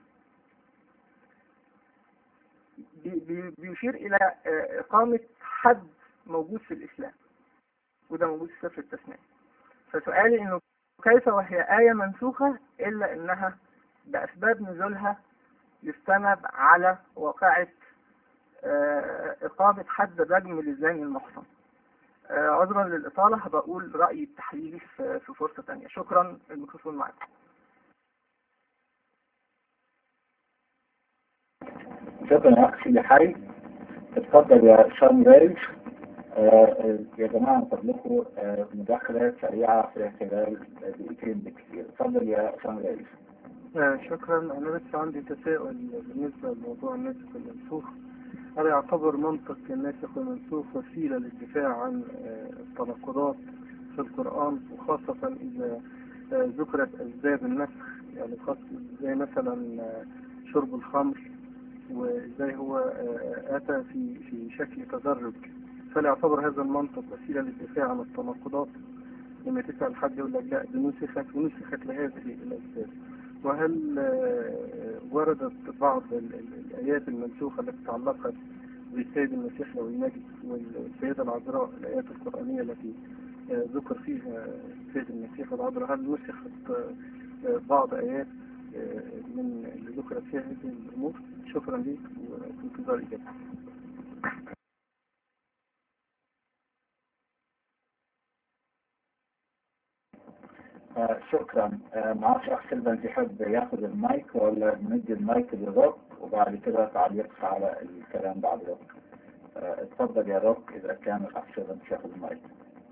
بي- بي- بيشير إلى آه، إقامة حد موجود في الإسلام وده موجود في سفر التثنية فسؤالي إنه كيف وهي آية منسوخة إلا إنها بأسباب نزولها يستند على واقعة آه، إقامة حد الرجم للزاني المحصن آه، عذرا للإطالة بقول رأيي التحليلي في في فرصة تانية شكرا الميكروفون معكم شكرا يا أخي سيدي حي اتفضل يا شارم غاري آه، آه، يا جماعة من فضلكم آه، مداخلة سريعة في خلال دقيقتين بكثير اتفضل يا شارم غاري آه، شكرا أنا بس عندي تساؤل بالنسبة لموضوع الناسخ والمنسوخ هل يعتبر منطق الناسخ والمنسوخ وسيلة للدفاع عن آه، التناقضات في القرآن وخاصة إذا آه، ذكرت أسباب النسخ يعني خاص زي مثلا آه، شرب الخمر وإزاي هو آه، أتى في في شكل تدرج فهل يعتبر هذا المنطق وسيلة للدفاع عن التناقضات لما تسأل حد يقول لك لا دي نسخت ونسخت لهذه الأسباب وهل آه، وردت بعض ال- ال- الآيات المنسوخة التي تعلقت بالسيد المسيح لو المجد والسيدة العذراء الآيات القرآنية التي آه، ذكر فيها السيد المسيح والعذراء هل نسخت آه، آه، بعض آيات آه، من اللي ذكرت فيها هذه الأمور شكرا لك وفي انتظار إجابة آه، شكرا آه، معرفش أخ سيلفان يحب ياخد المايك ولا ندي المايك لروك وبعد كده تعليق على الكلام بعد روك آه، اتفضل يا روك إذا كان الأخ سيلفان ياخد المايك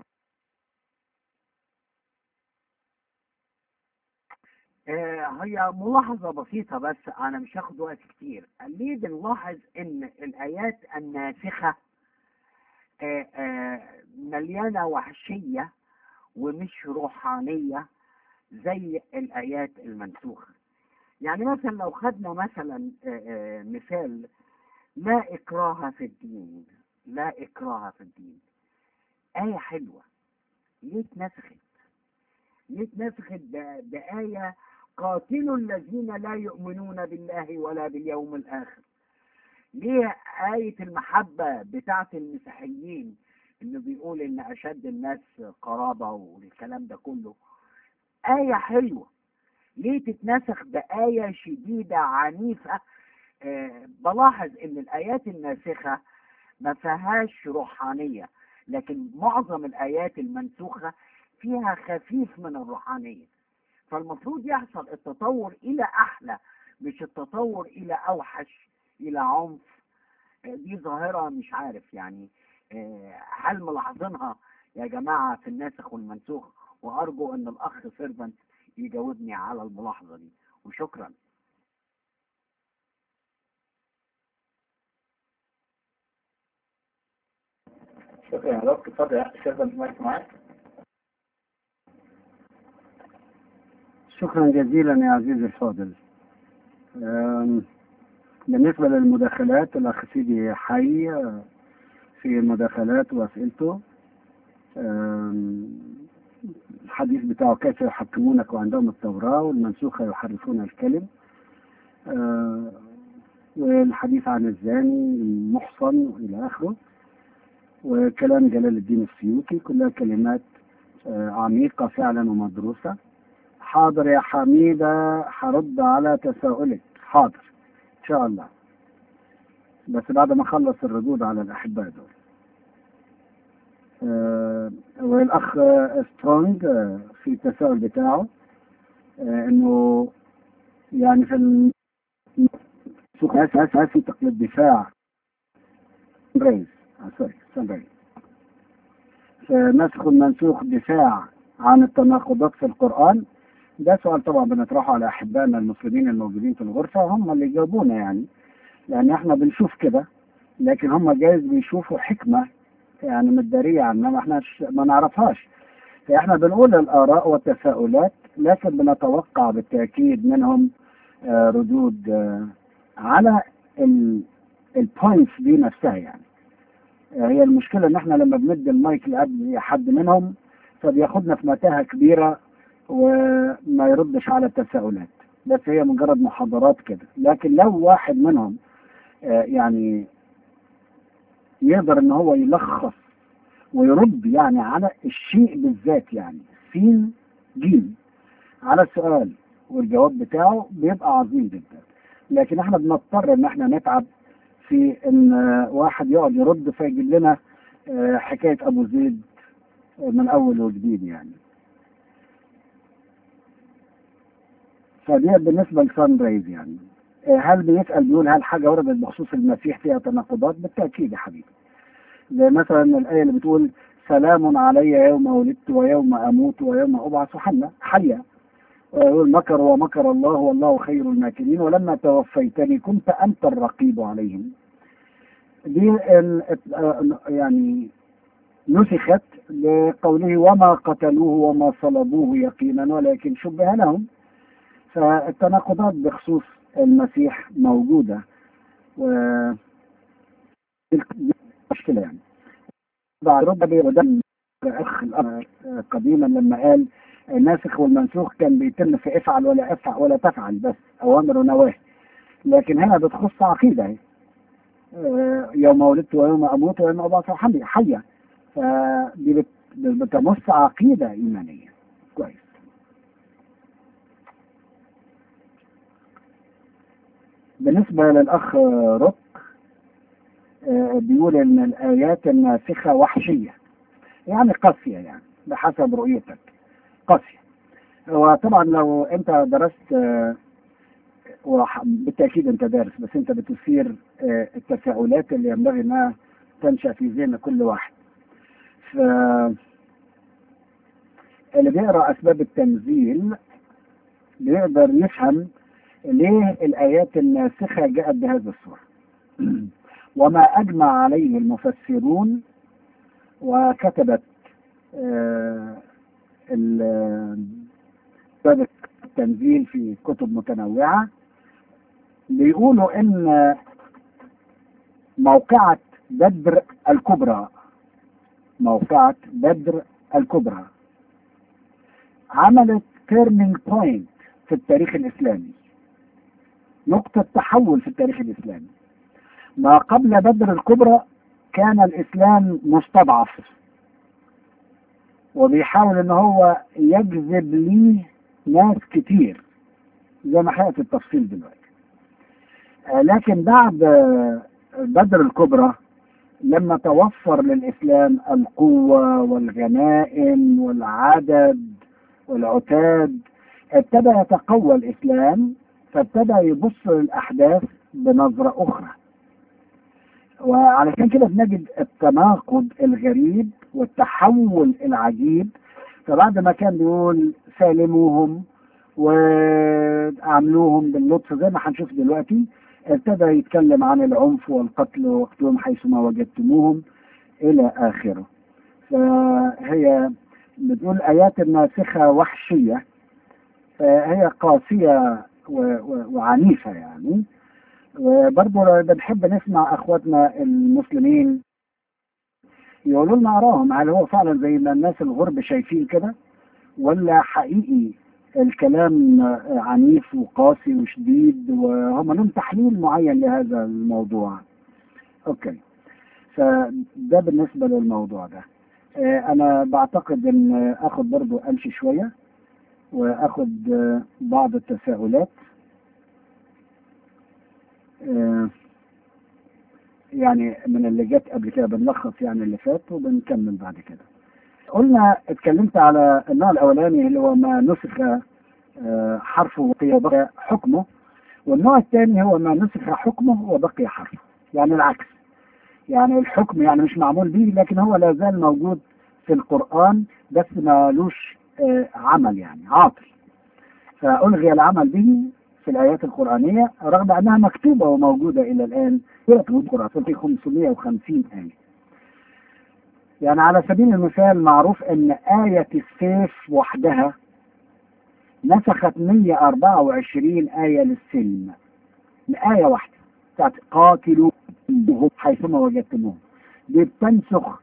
آه، هي ملاحظة بسيطة بس أنا مش هاخد وقت كتير ليه بنلاحظ إن الآيات الناسخة آه، آه، مليانة وحشية ومش روحانية زي الآيات المنسوخة يعني مثلا لو خدنا مثلا آه، آه، مثال لا إكراه في الدين لا إكراه في الدين آية حلوة ليه اتنسخت ليه اتنسخت ب- بآية قاتلوا الذين لا يؤمنون بالله ولا باليوم الآخر ليه آية المحبة بتاعت المسيحيين إنه بيقول إن أشد الناس قرابة والكلام ده كله آية حلوة ليه تتنسخ بآية شديدة عنيفة آه بلاحظ إن الآيات الناسخة ما فيهاش روحانية لكن معظم الآيات المنسوخة فيها خفيف من الروحانية فالمفروض يحصل التطور إلى أحلى مش التطور إلى أوحش إلى عنف آه، دي ظاهرة مش عارف يعني آه، هل ملاحظينها يا جماعة في الناسخ والمنسوخ وأرجو أن الأخ سيرفنت يجاوبني على الملاحظة دي وشكرا شكرا يا دكتور اتفضل يا سيرفنت مايك معاك شكرا جزيلا يا عزيزي الفاضل أم، بالنسبة للمداخلات الأخ سيدي حي أه، في المداخلات وأسئلته أم، الحديث بتاعه كيف يحكمونك وعندهم التوراة والمنسوخة يحرفون الكلم أه، والحديث عن الزاني المحصن وإلى آخره وكلام جلال الدين السيوطي كلها كلمات أه، عميقة فعلا ومدروسة حاضر يا حميدة هرد على تساؤلك حاضر إن شاء الله بس بعد ما أخلص الردود على الأحباء دول آه والأخ آه، سترونج آه في التساؤل بتاعه آه إنه يعني في الم- سوق هاس هاس هاس في تقليد دفاع ريز آه سوري سان في نسخ المنسوخ دفاع عن التناقضات في القرآن ده سؤال طبعا بنطرحه على احبائنا المسلمين الموجودين في الغرفه هم اللي يجاوبونا يعني لان احنا بنشوف كده لكن هم جايز بيشوفوا حكمه يعني متداريه عننا ما احناش ما نعرفهاش فاحنا بنقول الاراء والتساؤلات لكن بنتوقع بالتاكيد منهم آه، ردود آه، على البوينتس دي نفسها يعني آه، هي المشكله ان احنا لما بندي المايك لأي حد منهم فبياخدنا في متاهه كبيره وما يردش على التساؤلات بس هي مجرد محاضرات كده لكن لو واحد منهم آه، يعني يقدر ان هو يلخص ويرد يعني على الشيء بالذات يعني سين جيم على السؤال والجواب بتاعه بيبقى عظيم جدا لكن احنا بنضطر ان احنا نتعب في ان آه، واحد يقعد يرد فيجيب لنا آه، حكايه ابو زيد من اول وجديد يعني فدي بالنسبة لسان رايز يعني آه، هل بيسأل بيقول هل حاجة وردت بخصوص المسيح فيها تناقضات؟ بالتأكيد يا حبيبي. زي مثلا الآية اللي بتقول سلام علي يوم ولدت ويوم أموت ويوم أبعث حنا حيا ويقول مكر ومكر الله والله خير الماكرين ولما توفيتني كنت أنت الرقيب عليهم. دي ال- آه، يعني نسخت لقوله وما قتلوه وما صلبوه يقينا ولكن شبه لهم فالتناقضات بخصوص المسيح موجودة و دي مشكلة يعني بعد ربما وده الأخ الأب قديما لما قال الناسخ والمنسوخ كان بيتم في افعل ولا افعل ولا تفعل بس أوامر ونواهي لكن هنا بتخص عقيدة اهي. آه، يوم ولدت ويوم أموت ويوم أبعث حي- حية فدي بت- بتمس عقيدة إيمانية كويس بالنسبة للأخ روك آه، بيقول إن الآيات الناسخة وحشية يعني قاسية يعني بحسب رؤيتك قاسية وطبعا لو أنت درست آه، وح- بالتأكيد أنت دارس بس أنت بتثير آه، التساؤلات اللي ينبغي أنها تنشأ في ذهن كل واحد ف اللي بيقرأ أسباب التنزيل بيقدر يفهم ليه الآيات الناسخة جاءت بهذا الصورة وما أجمع عليه المفسرون وكتبت آه، ال- أسباب التنزيل في كتب متنوعة بيقولوا إن موقعة بدر الكبرى موقعة بدر الكبرى عملت تيرنينج بوينت في التاريخ الإسلامي نقطة تحول في التاريخ الإسلامي ما قبل بدر الكبرى كان الإسلام مستضعف وبيحاول ان هو يجذب ليه ناس كتير زي ما حققت التفصيل دلوقتي آه، لكن بعد آه، بدر الكبرى لما توفر للإسلام القوة والغنائم والعدد والعتاد ابتدى يتقوى الإسلام فابتدى يبص للأحداث بنظرة أخرى وعلشان كده بنجد التناقض الغريب والتحول العجيب فبعد ما كان بيقول سالموهم وعاملوهم باللطف زي ما هنشوف دلوقتي ابتدى يتكلم عن العنف والقتل واقتلوهم حيثما وجدتموهم إلى آخره فهي بتقول آيات الناسخة وحشية فهي قاسية و- و- وعنيفة يعني وبرضه بنحب نسمع أخواتنا المسلمين يقولوا لنا آراهم هل هو فعلا زي ما الناس الغرب شايفين كده ولا حقيقي الكلام عنيف وقاسي وشديد وهم لهم تحليل معين لهذا الموضوع اوكي فده بالنسبة للموضوع ده آه، انا بعتقد ان اخد برضو امشي شوية واخد آه، بعض التساؤلات آه، يعني من اللي جت قبل كده بنلخص يعني اللي فات وبنكمل بعد كده قلنا اتكلمت على النوع الاولاني اللي هو ما نسخ آه، حرفه وبقي حكمه والنوع الثاني هو ما نسخ حكمه وبقي حرفه يعني العكس يعني الحكم يعني مش معمول به لكن هو لا زال موجود في القرآن بس مالوش آه، عمل يعني عاطل فألغي العمل به في الآيات القرآنية رغم أنها مكتوبة وموجودة إلى الآن سورة القرآن في 550 آية يعني على سبيل المثال معروف أن آية السيف وحدها نسخت 124 آية للسلم الآية واحدة بتاعت قاتلوا حيثما وجدتموهم دي بتنسخ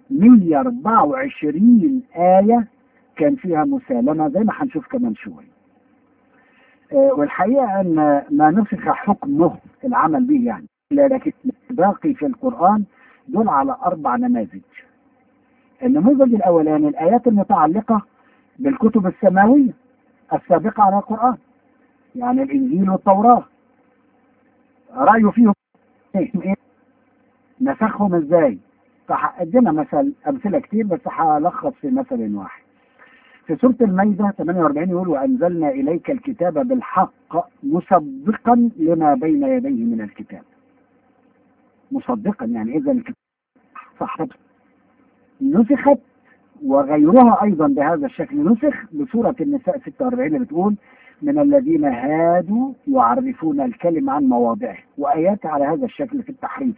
124 آية كان فيها مسالمة زي ما هنشوف كمان شوية آه، والحقيقة أن ما نسخ حكمه العمل به يعني لكن باقي في القرآن دول على أربع نماذج النموذج الأولاني الآيات المتعلقة بالكتب السماوية السابقة على القرآن يعني الإنجيل والتوراة رأيه فيهم إيه؟ نسخهم إزاي فهقدمها مثل أمثلة كتير بس هلخص في مثل واحد في سورة المائدة 48 يقول وأنزلنا إليك الكتاب بالحق مصدقا لما بين يديه من الكتاب مصدقا يعني إذا الكتاب صح نسخت وغيرها أيضا بهذا الشكل نسخ بسورة النساء 46 اللي بتقول من الذين هادوا يعرفون الكلم عن مواضعه وآيات على هذا الشكل في التحريف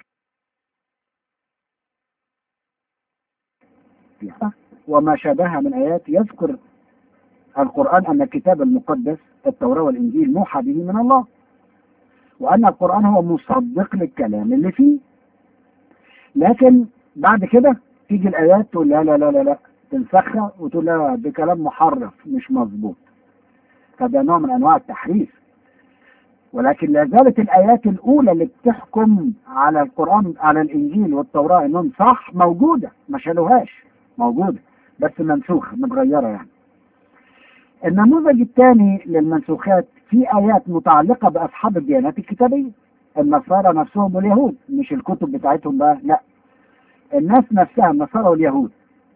وما شابهها من آيات يذكر القرآن أن الكتاب المقدس التوراة والإنجيل موحى به من الله وأن القرآن هو مصدق للكلام اللي فيه لكن بعد كده تيجي الآيات تقول لا لا لا لا, لا تنسخها وتقول لا ده كلام محرف مش مظبوط فده نوع من أنواع التحريف ولكن لا زالت الآيات الأولى اللي بتحكم على القرآن على الإنجيل والتوراة إنهم صح موجودة ما شالوهاش موجودة بس منسوخة متغيرة يعني النموذج الثاني للمنسوخات في آيات متعلقة بأصحاب الديانات الكتابية النصارى نفسهم واليهود مش الكتب بتاعتهم بقى لا الناس نفسها النصارى واليهود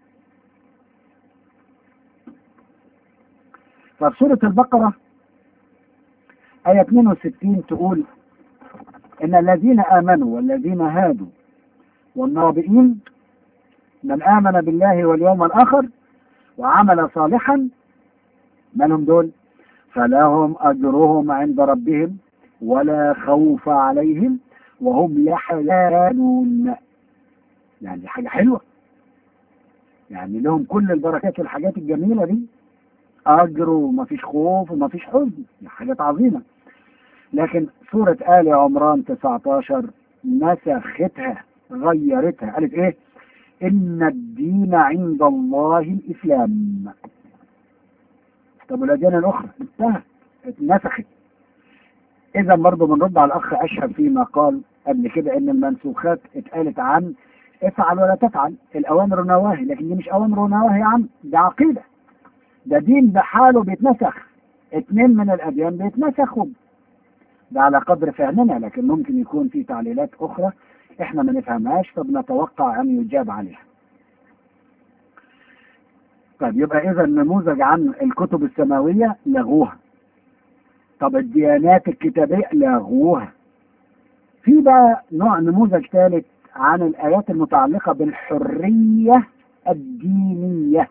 ففي سورة البقرة آية 62 تقول إن الذين آمنوا والذين هادوا والنابئين من آمن بالله واليوم الآخر وعمل صالحا ما لهم دول فلهم أجرهم عند ربهم ولا خوف عليهم وهم يحزنون يعني دي حاجة حلوة يعني لهم كل البركات والحاجات الجميلة دي أجر ومفيش خوف ومفيش حزن دي حاجات عظيمة لكن سورة آل عمران 19 نسختها غيرتها قالت إيه إن الدين عند الله الإسلام طب والأديان الأخرى انتهت اتنسخت إذا برضه بنرد على الأخ أشهب فيما قال قبل كده إن المنسوخات اتقالت عن افعل ولا تفعل الأوامر والنواهي لكن دي مش أوامر ونواهي يا عم ده عقيدة ده دين بحاله بيتنسخ اتنين من الأديان بيتنسخوا ده على قدر فهمنا لكن ممكن يكون في تعليلات أخرى احنا ما نفهمهاش فبنتوقع أن يجاب عليها طيب يبقى إذا نموذج عن الكتب السماوية لغوها طب الديانات الكتابية لغوها في بقى نوع نموذج ثالث عن الآيات المتعلقة بالحرية الدينية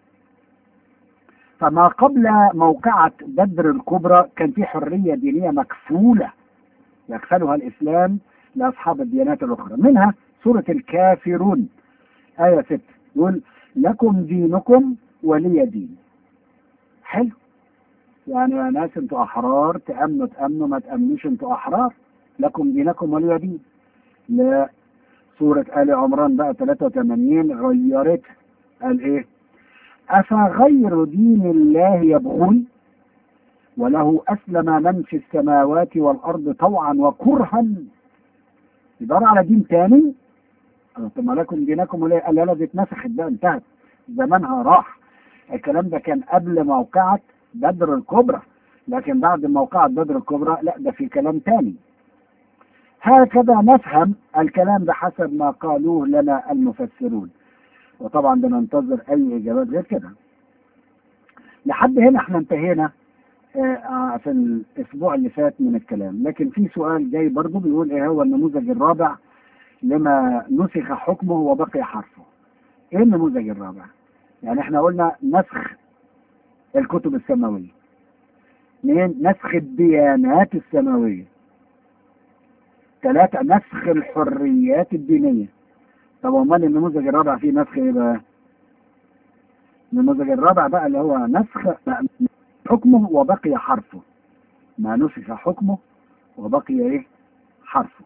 فما قبل موقعة بدر الكبرى كان في حرية دينية مكفولة يكفلها الإسلام لأصحاب الديانات الأخرى منها سورة الكافرون آية 6 يقول لكم دينكم ولي دين حلو يعني يا ناس انتوا أحرار تأمنوا تأمنوا ما تأمنوش انتوا أحرار لكم دينكم ولي دين لا سورة آل عمران بقى 83 غيرت قال ايه أفغير دين الله يبغون وله أسلم من في السماوات والأرض طوعا وكرها يدور على دين تاني طب ما لكم دينكم ولا قال لا دي اتنسخت بقى انتهت زمانها راح الكلام ده كان قبل موقعة بدر الكبرى لكن بعد موقعة بدر الكبرى لا ده في كلام تاني هكذا نفهم الكلام بحسب ما قالوه لنا المفسرون وطبعا بننتظر اي اجابات غير كده لحد هنا احنا انتهينا آه، في الاسبوع اللي فات من الكلام لكن في سؤال جاي برضه بيقول ايه هو النموذج الرابع لما نسخ حكمه وبقي حرفه ايه النموذج الرابع يعني احنا قلنا نسخ الكتب السماوية اثنين نسخ الديانات السماوية ثلاثة نسخ الحريات الدينية طب امال النموذج الرابع فيه نسخ ايه بقى النموذج الرابع بقى اللي هو نسخ حكمه وبقي حرفه ما نسخ حكمه وبقي ايه حرفه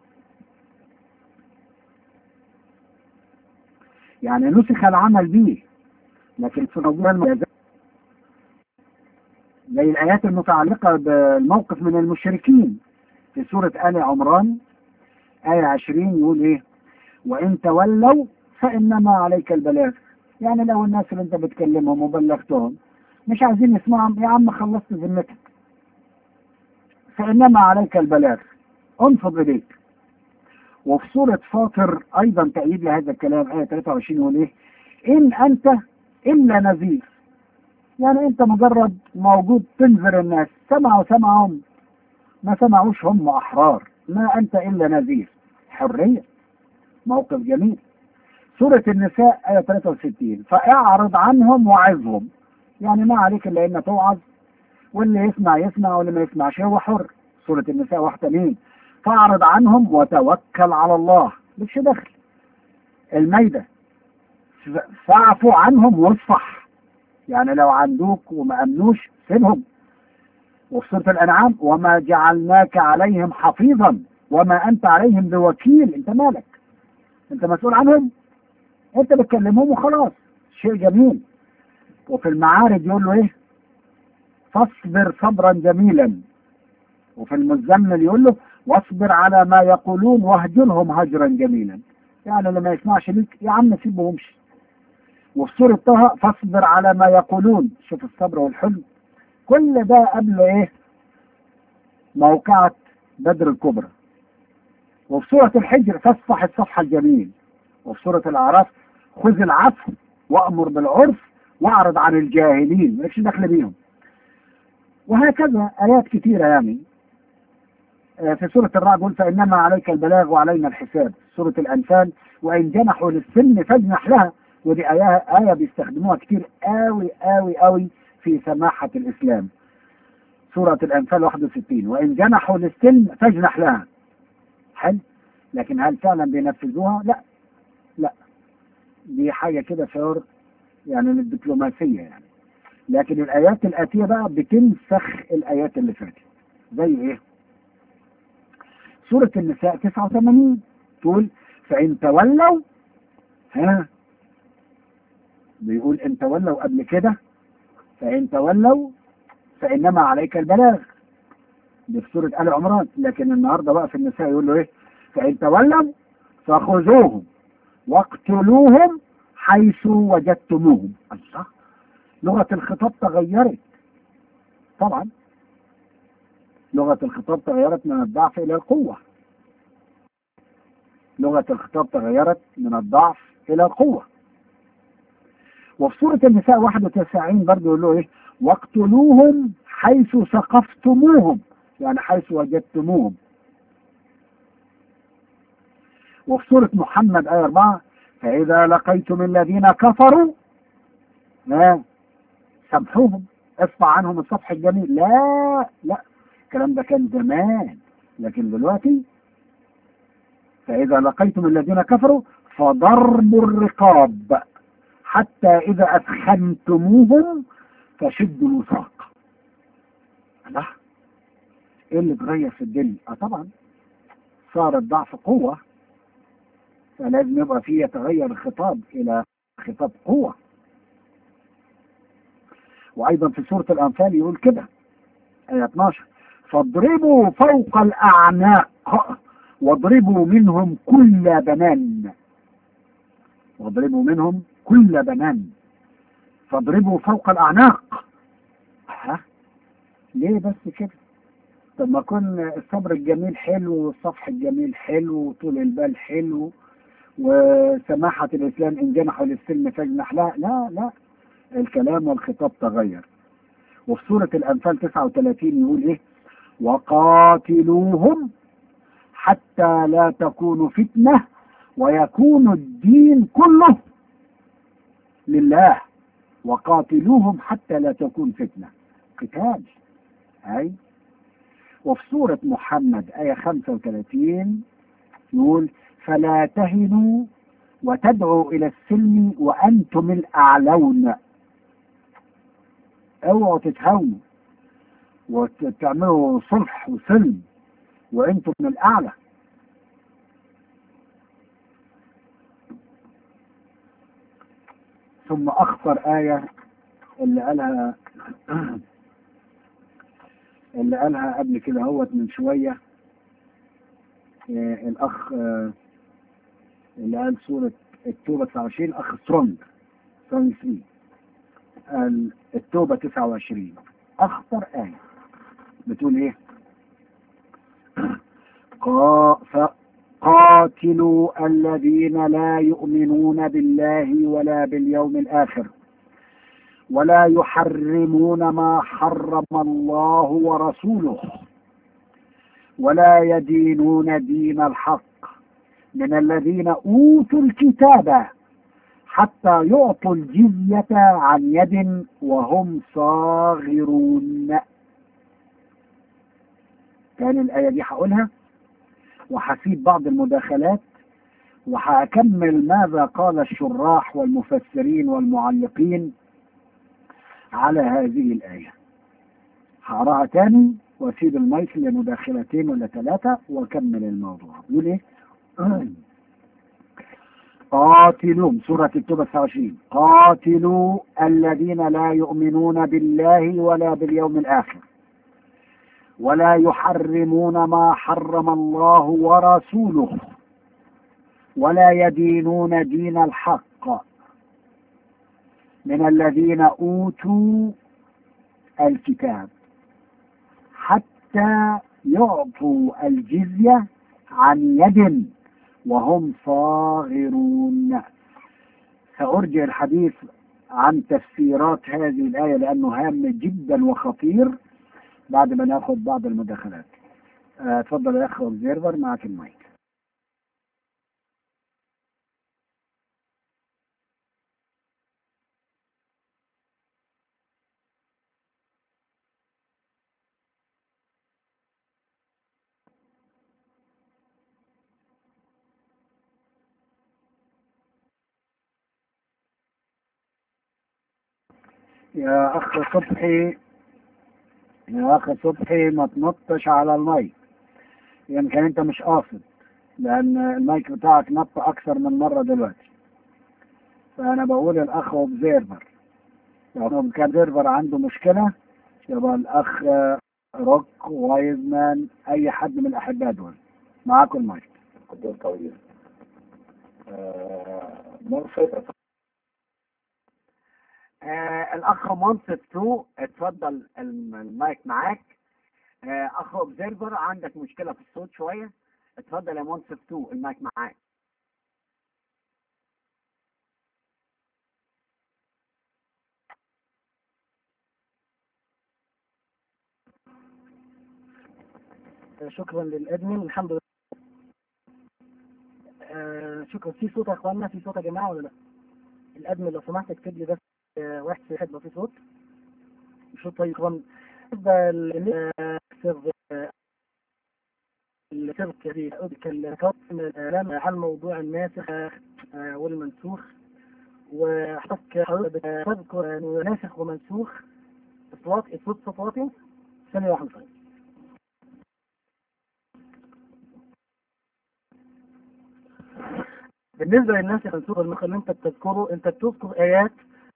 يعني نسخ العمل به لكن في موضوع المجازات زي الآيات المتعلقة بالموقف من المشركين في سورة آل عمران آية 20 يقول إيه وإن تولوا فإنما عليك البلاغ يعني لو الناس اللي أنت بتكلمهم وبلغتهم مش عايزين يسمعهم يا عم خلصت ذمتك فإنما عليك البلاغ انفض إليك وفي سورة فاطر أيضا تأييد لهذا الكلام آية 23 يقول إيه إن أنت إلا نذير يعني أنت مجرد موجود تنذر الناس سمعوا سمعهم ما سمعوش هم أحرار ما أنت إلا نذير حرية موقف جميل سورة النساء آية 63 فاعرض عنهم وعظهم يعني ما عليك إلا إن توعظ واللي يسمع يسمع واللي ما يسمعش هو حر سورة النساء 81 فاعرض عنهم وتوكل على الله مش دخل الميدة فاعفوا عنهم واصفح يعني لو عندوك وما امنوش سيبهم وفي سورة الأنعام وما جعلناك عليهم حفيظا وما أنت عليهم بوكيل أنت مالك أنت مسؤول عنهم أنت بتكلمهم وخلاص شيء جميل وفي المعارج يقول له إيه فاصبر صبرا جميلا وفي المزمل يقول له واصبر على ما يقولون واهجرهم هجرا جميلا يعني اللي ما يسمعش ليك يا عم سيبه وامشي وفي سورة طه فاصبر على ما يقولون شوف الصبر والحلم كل ده قبل ايه موقعة بدر الكبرى وفي سورة الحجر فاصفح الصفح الجميل وفي سورة الأعراف خذ العفو وأمر بالعرف واعرض عن الجاهلين مالكش دخل بيهم وهكذا آيات كثيرة يعني في سورة الرعد يقول فإنما عليك البلاغ وعلينا الحساب سورة الأنفال وإن جنحوا للسن فاجنح لها ودي آية, آية بيستخدموها كتير قوي قوي قوي في سماحة الإسلام سورة الأنفال 61 وإن جنحوا للسن فاجنح لها حلو لكن هل فعلا بينفذوها؟ لا لا دي حاجة كده شعور يعني للدبلوماسية يعني لكن الآيات الآتية بقى بتنسخ الآيات اللي فاتت زي إيه؟ سورة النساء 89 تقول فإن تولوا ها بيقول إن تولوا قبل كده فإن تولوا فإنما عليك البلاغ دي في سورة آل عمران لكن النهاردة بقى في النساء يقول له إيه فإن تولوا فخذوهم واقتلوهم حيث وجدتموهم الله لغة الخطاب تغيرت طبعا لغة الخطاب تغيرت من الضعف إلى القوة لغة الخطاب تغيرت من الضعف إلى القوة وفي سورة النساء 91 برضه يقول له إيه واقتلوهم حيث ثقفتموهم يعني حيث وجدتموهم وفي سورة محمد آية 4 فإذا لقيتم الذين كفروا لا سامحوهم اصفع عنهم الصفح الجميل لا لا الكلام ده كان زمان لكن دلوقتي فإذا لقيتم الذين كفروا فضرب الرقاب حتى إذا أثخنتموهم فشدوا الوثاق لا ايه اللي اتغير في الدنيا اه طبعا صار الضعف قوة فلازم يبقى فيه يتغير الخطاب الى خطاب قوة وايضا في سورة الانفال يقول كده آية 12 فاضربوا فوق الاعناق واضربوا منهم كل بنان واضربوا منهم كل بنان فاضربوا فوق الاعناق ها ليه بس كده طب ما كن الصبر الجميل حلو والصفح الجميل حلو وطول البال حلو وسماحة الإسلام إن جنحوا للسلم فاجنح لا لا لا الكلام والخطاب تغير وفي سورة الأنفال 39 يقول إيه وقاتلوهم حتى لا تكون فتنة ويكون الدين كله لله وقاتلوهم حتى لا تكون فتنة قتال أي وفي سورة محمد آية 35 يقول فلا تهنوا وتدعوا إلى السلم وأنتم الأعلون اوعوا تتهاونوا وتعملوا صلح وسلم وأنتم من الأعلى ثم أخطر آية اللي قالها اللي قالها قبل كده هوت من شوية آه الأخ آه اللي قال سورة التوبة 29 أخ سترونج سترونج 3 قال التوبة 29 أخطر آية بتقول إيه؟ قا قاتلوا الذين لا يؤمنون بالله ولا باليوم الآخر ولا يحرمون ما حرم الله ورسوله ولا يدينون دين الحق من الذين اوتوا الكتاب حتى يعطوا الجزية عن يد وهم صاغرون كان الآية دي هقولها وهسيب بعض المداخلات وهكمل ماذا قال الشراح والمفسرين والمعلقين على هذه الآية هقراها تاني واسيب المايك لمداخلتين ولا ثلاثة واكمل الموضوع يقول ايه؟ قاتلوا سورة التوبة 29 قاتلوا الذين لا يؤمنون بالله ولا باليوم الآخر ولا يحرمون ما حرم الله ورسوله ولا يدينون دين الحق من الذين أوتوا الكتاب حتى يعطوا الجزية عن يد وهم صاغرون سأرجع الحديث عن تفسيرات هذه الآية لأنه هام جدا وخطير بعد ما ناخد بعض المداخلات اتفضل يا أخ أوبزيرفر معك المايك يا أخ صبحي يا أخ صبحي ما تنطش على المايك يمكن أنت مش قاصد لأن المايك بتاعك نط أكثر من مرة دلوقتي فأنا بقول الأخ أوبزيرفر لو كان أوبزيرفر عنده مشكلة يبقى الأخ روك وايزمان أي حد من الأحباء دول معاكم المايك قدام طويل مرفق آه الاخ منصف 2 اتفضل المايك معاك آه اخ اوبزرفر عندك مشكله في الصوت شويه اتفضل يا منصف 2 المايك معاك شكرا للادمن الحمد لله آه شكرا في صوت يا اخوانا في صوت يا جماعه ولا لا الادمن لو سمحت اكتب لي بس آه واحد في حد في صوت صوت طيب طبعا بالنسبه السبق في الكلام عن موضوع الناسخ آه، والمنسوخ وحضرتك حضرتك تذكر ناسخ ومنسوخ اصوات صوت صفاتي ثانية واحدة طيب. بالنسبة للناسخ والمنسوخ المخ اللي انت بتذكره انت بتذكر ايات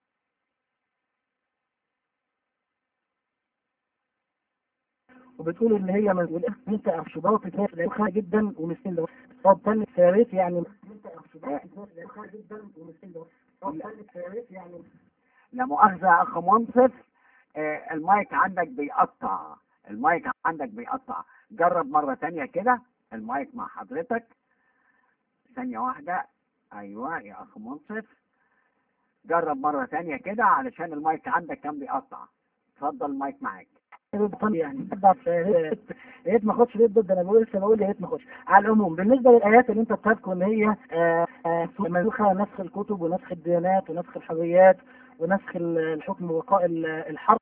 وبتقول ان هي من انت ارشباط خارج جدا ومثل ده طب تاني يا ريت يعني انت ارشباط خارج جدا ومثل ده طب تاني يا ريت يعني لا مؤاخذة يا أخ منصف آه، المايك عندك بيقطع المايك عندك بيقطع جرب مرة تانية كده المايك مع حضرتك ثانية واحدة أيوة يا أخ منصف جرب مرة تانية كده علشان المايك عندك كان بيقطع اتفضل المايك معاك يعني يا ريت ما اخدش ريت ضد انا بقول لسه بقول يا ريت ما اخدش على العموم بالنسبه للايات اللي انت بتذكر ان هي آه، آه، منسوخه نسخ الكتب ونسخ الديانات ونسخ الحريات ونسخ ال- الحكم وقاء ال- الحرب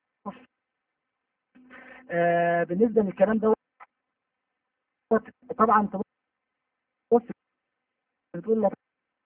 آه، بالنسبه للكلام ده طبعا تبص بتقول لك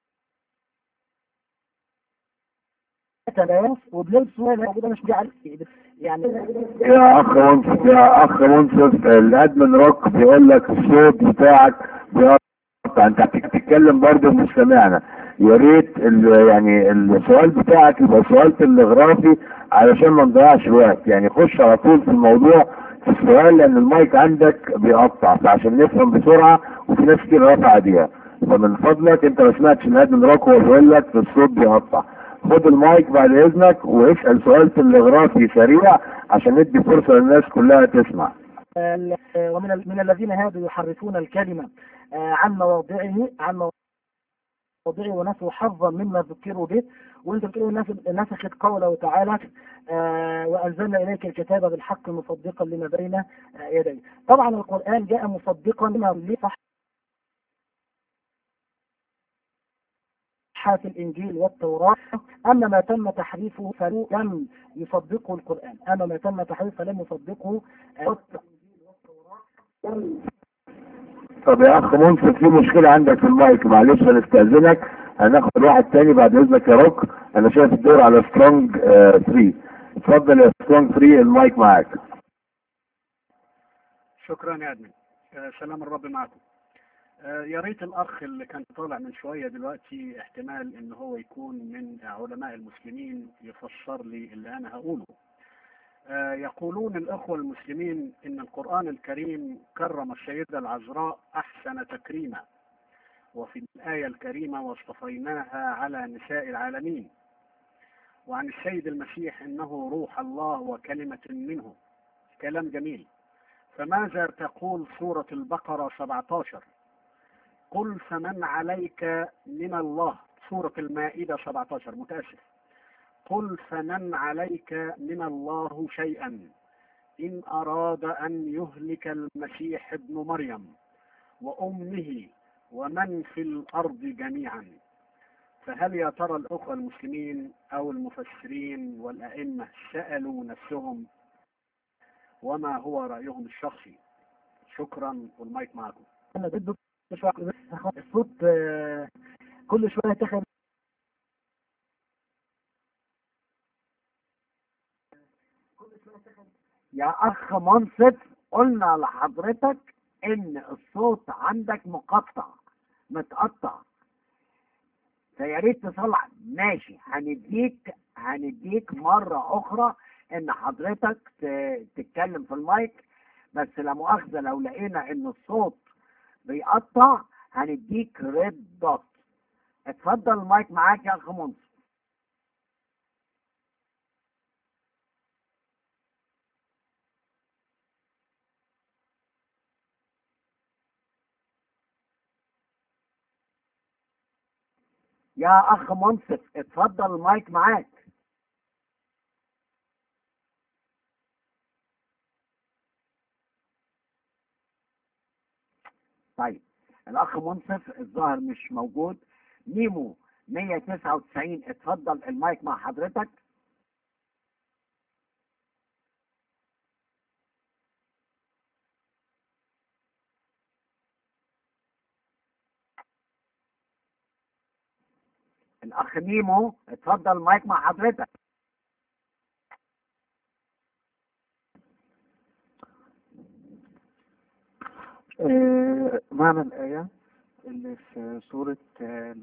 تباس وبلبس موجوده مش دي على يعني يا اخ منصف يا اخ منصف الادمن روك بيقول لك الصوت بتاعك بيقطع انت بتتكلم برضه مش سامعنا يا ريت ال- يعني السؤال بتاعك يبقى سؤال تلغرافي علشان ما نضيعش وقت يعني خش على طول في الموضوع في السؤال لان المايك عندك بيقطع فعشان نفهم بسرعه وفي ناس كتير رافعه ايديها فمن فضلك انت ما سمعتش الادمن روك هو بيقول لك الصوت بيقطع خد المايك بعد اذنك واسال سؤال تلغرافي سريع عشان ندي فرصه للناس كلها تسمع ال- ومن ال- من الذين هادوا يحرفون الكلمة آه، عن مواضعه عن مواضعه ونسوا حظا مما ذكروا به وانت بتقول نس- نسخت قوله تعالى آه، وانزلنا اليك الكتاب بالحق مصدقا لما بين آه، يديه طبعا القران جاء مصدقا لما لصح صحات الإنجيل والتوراة أما ما تم تحريفه فلم يصدقه القرآن أما ما تم تحريفه فلم يصدقه آه، طب يا اخ منصف في مشكله عندك في المايك معلش هنستاذنك هناخد واحد تاني بعد اذنك يا روك انا شايف الدور على سترونج 3 اتفضل يا سترونج 3 المايك معاك شكرا يا ادمن آه، سلام الرب معكم آه، يا ريت الاخ اللي كان طالع من شويه دلوقتي احتمال ان هو يكون من علماء المسلمين يفسر لي اللي انا هقوله آه، يقولون الاخوه المسلمين ان القران الكريم كرم السيده العذراء احسن تكريما وفي الايه الكريمه واصطفيناها على نساء العالمين وعن السيد المسيح انه روح الله وكلمه منه كلام جميل فماذا تقول سورة البقرة 17 قل فمن عليك من الله سورة المائدة 17 متأسف قل فمن عليك من الله شيئا إن أراد أن يهلك المسيح ابن مريم وأمه ومن في الأرض جميعا فهل يا ترى الأخوة المسلمين أو المفسرين والأئمة سألوا نفسهم وما هو رأيهم الشخصي شكرا والمايك معكم أنا ضد شوية الصوت آه، كل شوية تاخد يا اخ منصف قلنا لحضرتك ان الصوت عندك مقطع متقطع فيا ريت تصلح ماشي هنديك هنديك مرة أخرى إن حضرتك ت- تتكلم في المايك بس لا مؤاخذة لو لقينا إن الصوت بيقطع هنديك ريد دوت اتفضل المايك معاك يا أخ منصف يا أخ منصف اتفضل المايك معاك طيب الأخ منصف الظاهر مش موجود نيمو 199 اتفضل المايك مع حضرتك الاخ ميمو اتفضل مايك مع حضرتك آه، معنى الآية اللي في سورة آه،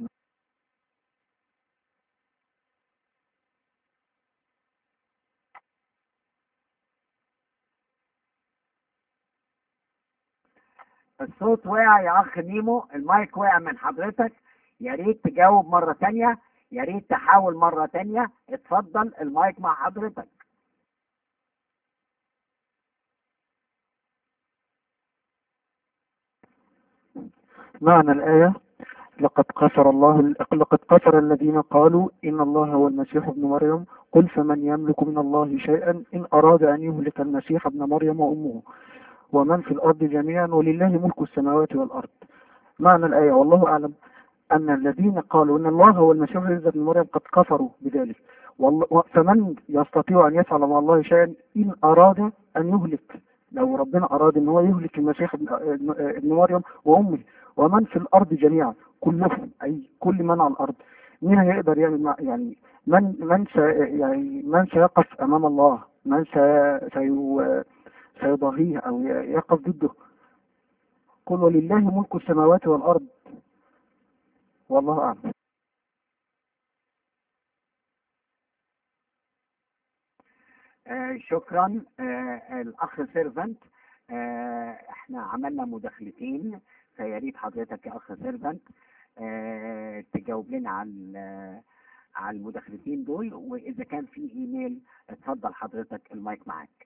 الصوت وقع يا اخ ميمو المايك وقع من حضرتك يا ريت تجاوب مرة تانية يا ريت تحاول مرة تانية اتفضل المايك مع حضرتك معنى الآية لقد كفر الله لقد كفر الذين قالوا إن الله هو المسيح ابن مريم قل فمن يملك من الله شيئا إن أراد أن يهلك المسيح ابن مريم وأمه ومن في الأرض جميعا ولله ملك السماوات والأرض معنى الآية والله أعلم أن الذين قالوا إن الله هو المسيح عيسى ابن مريم قد كفروا بذلك والله فمن يستطيع أن يفعل مع الله شيئا إن أراد أن يهلك لو ربنا أراد أن هو يهلك المسيح ابن ابن مريم وأمه ومن في الأرض جميعا كلهم أي كل من على الأرض مين هيقدر يعمل مع يعني من من سي يعني من سيقف أمام الله من سي سي سيضاهيه أو يقف ضده قل ولله ملك السماوات والأرض والله أعلم آه شكرا آه الاخ سيرفنت آه احنا عملنا مداخلتين فيا ريت حضرتك يا اخ سيرفنت آه تجاوب لنا على على المداخلتين دول واذا كان في ايميل اتفضل حضرتك المايك معاك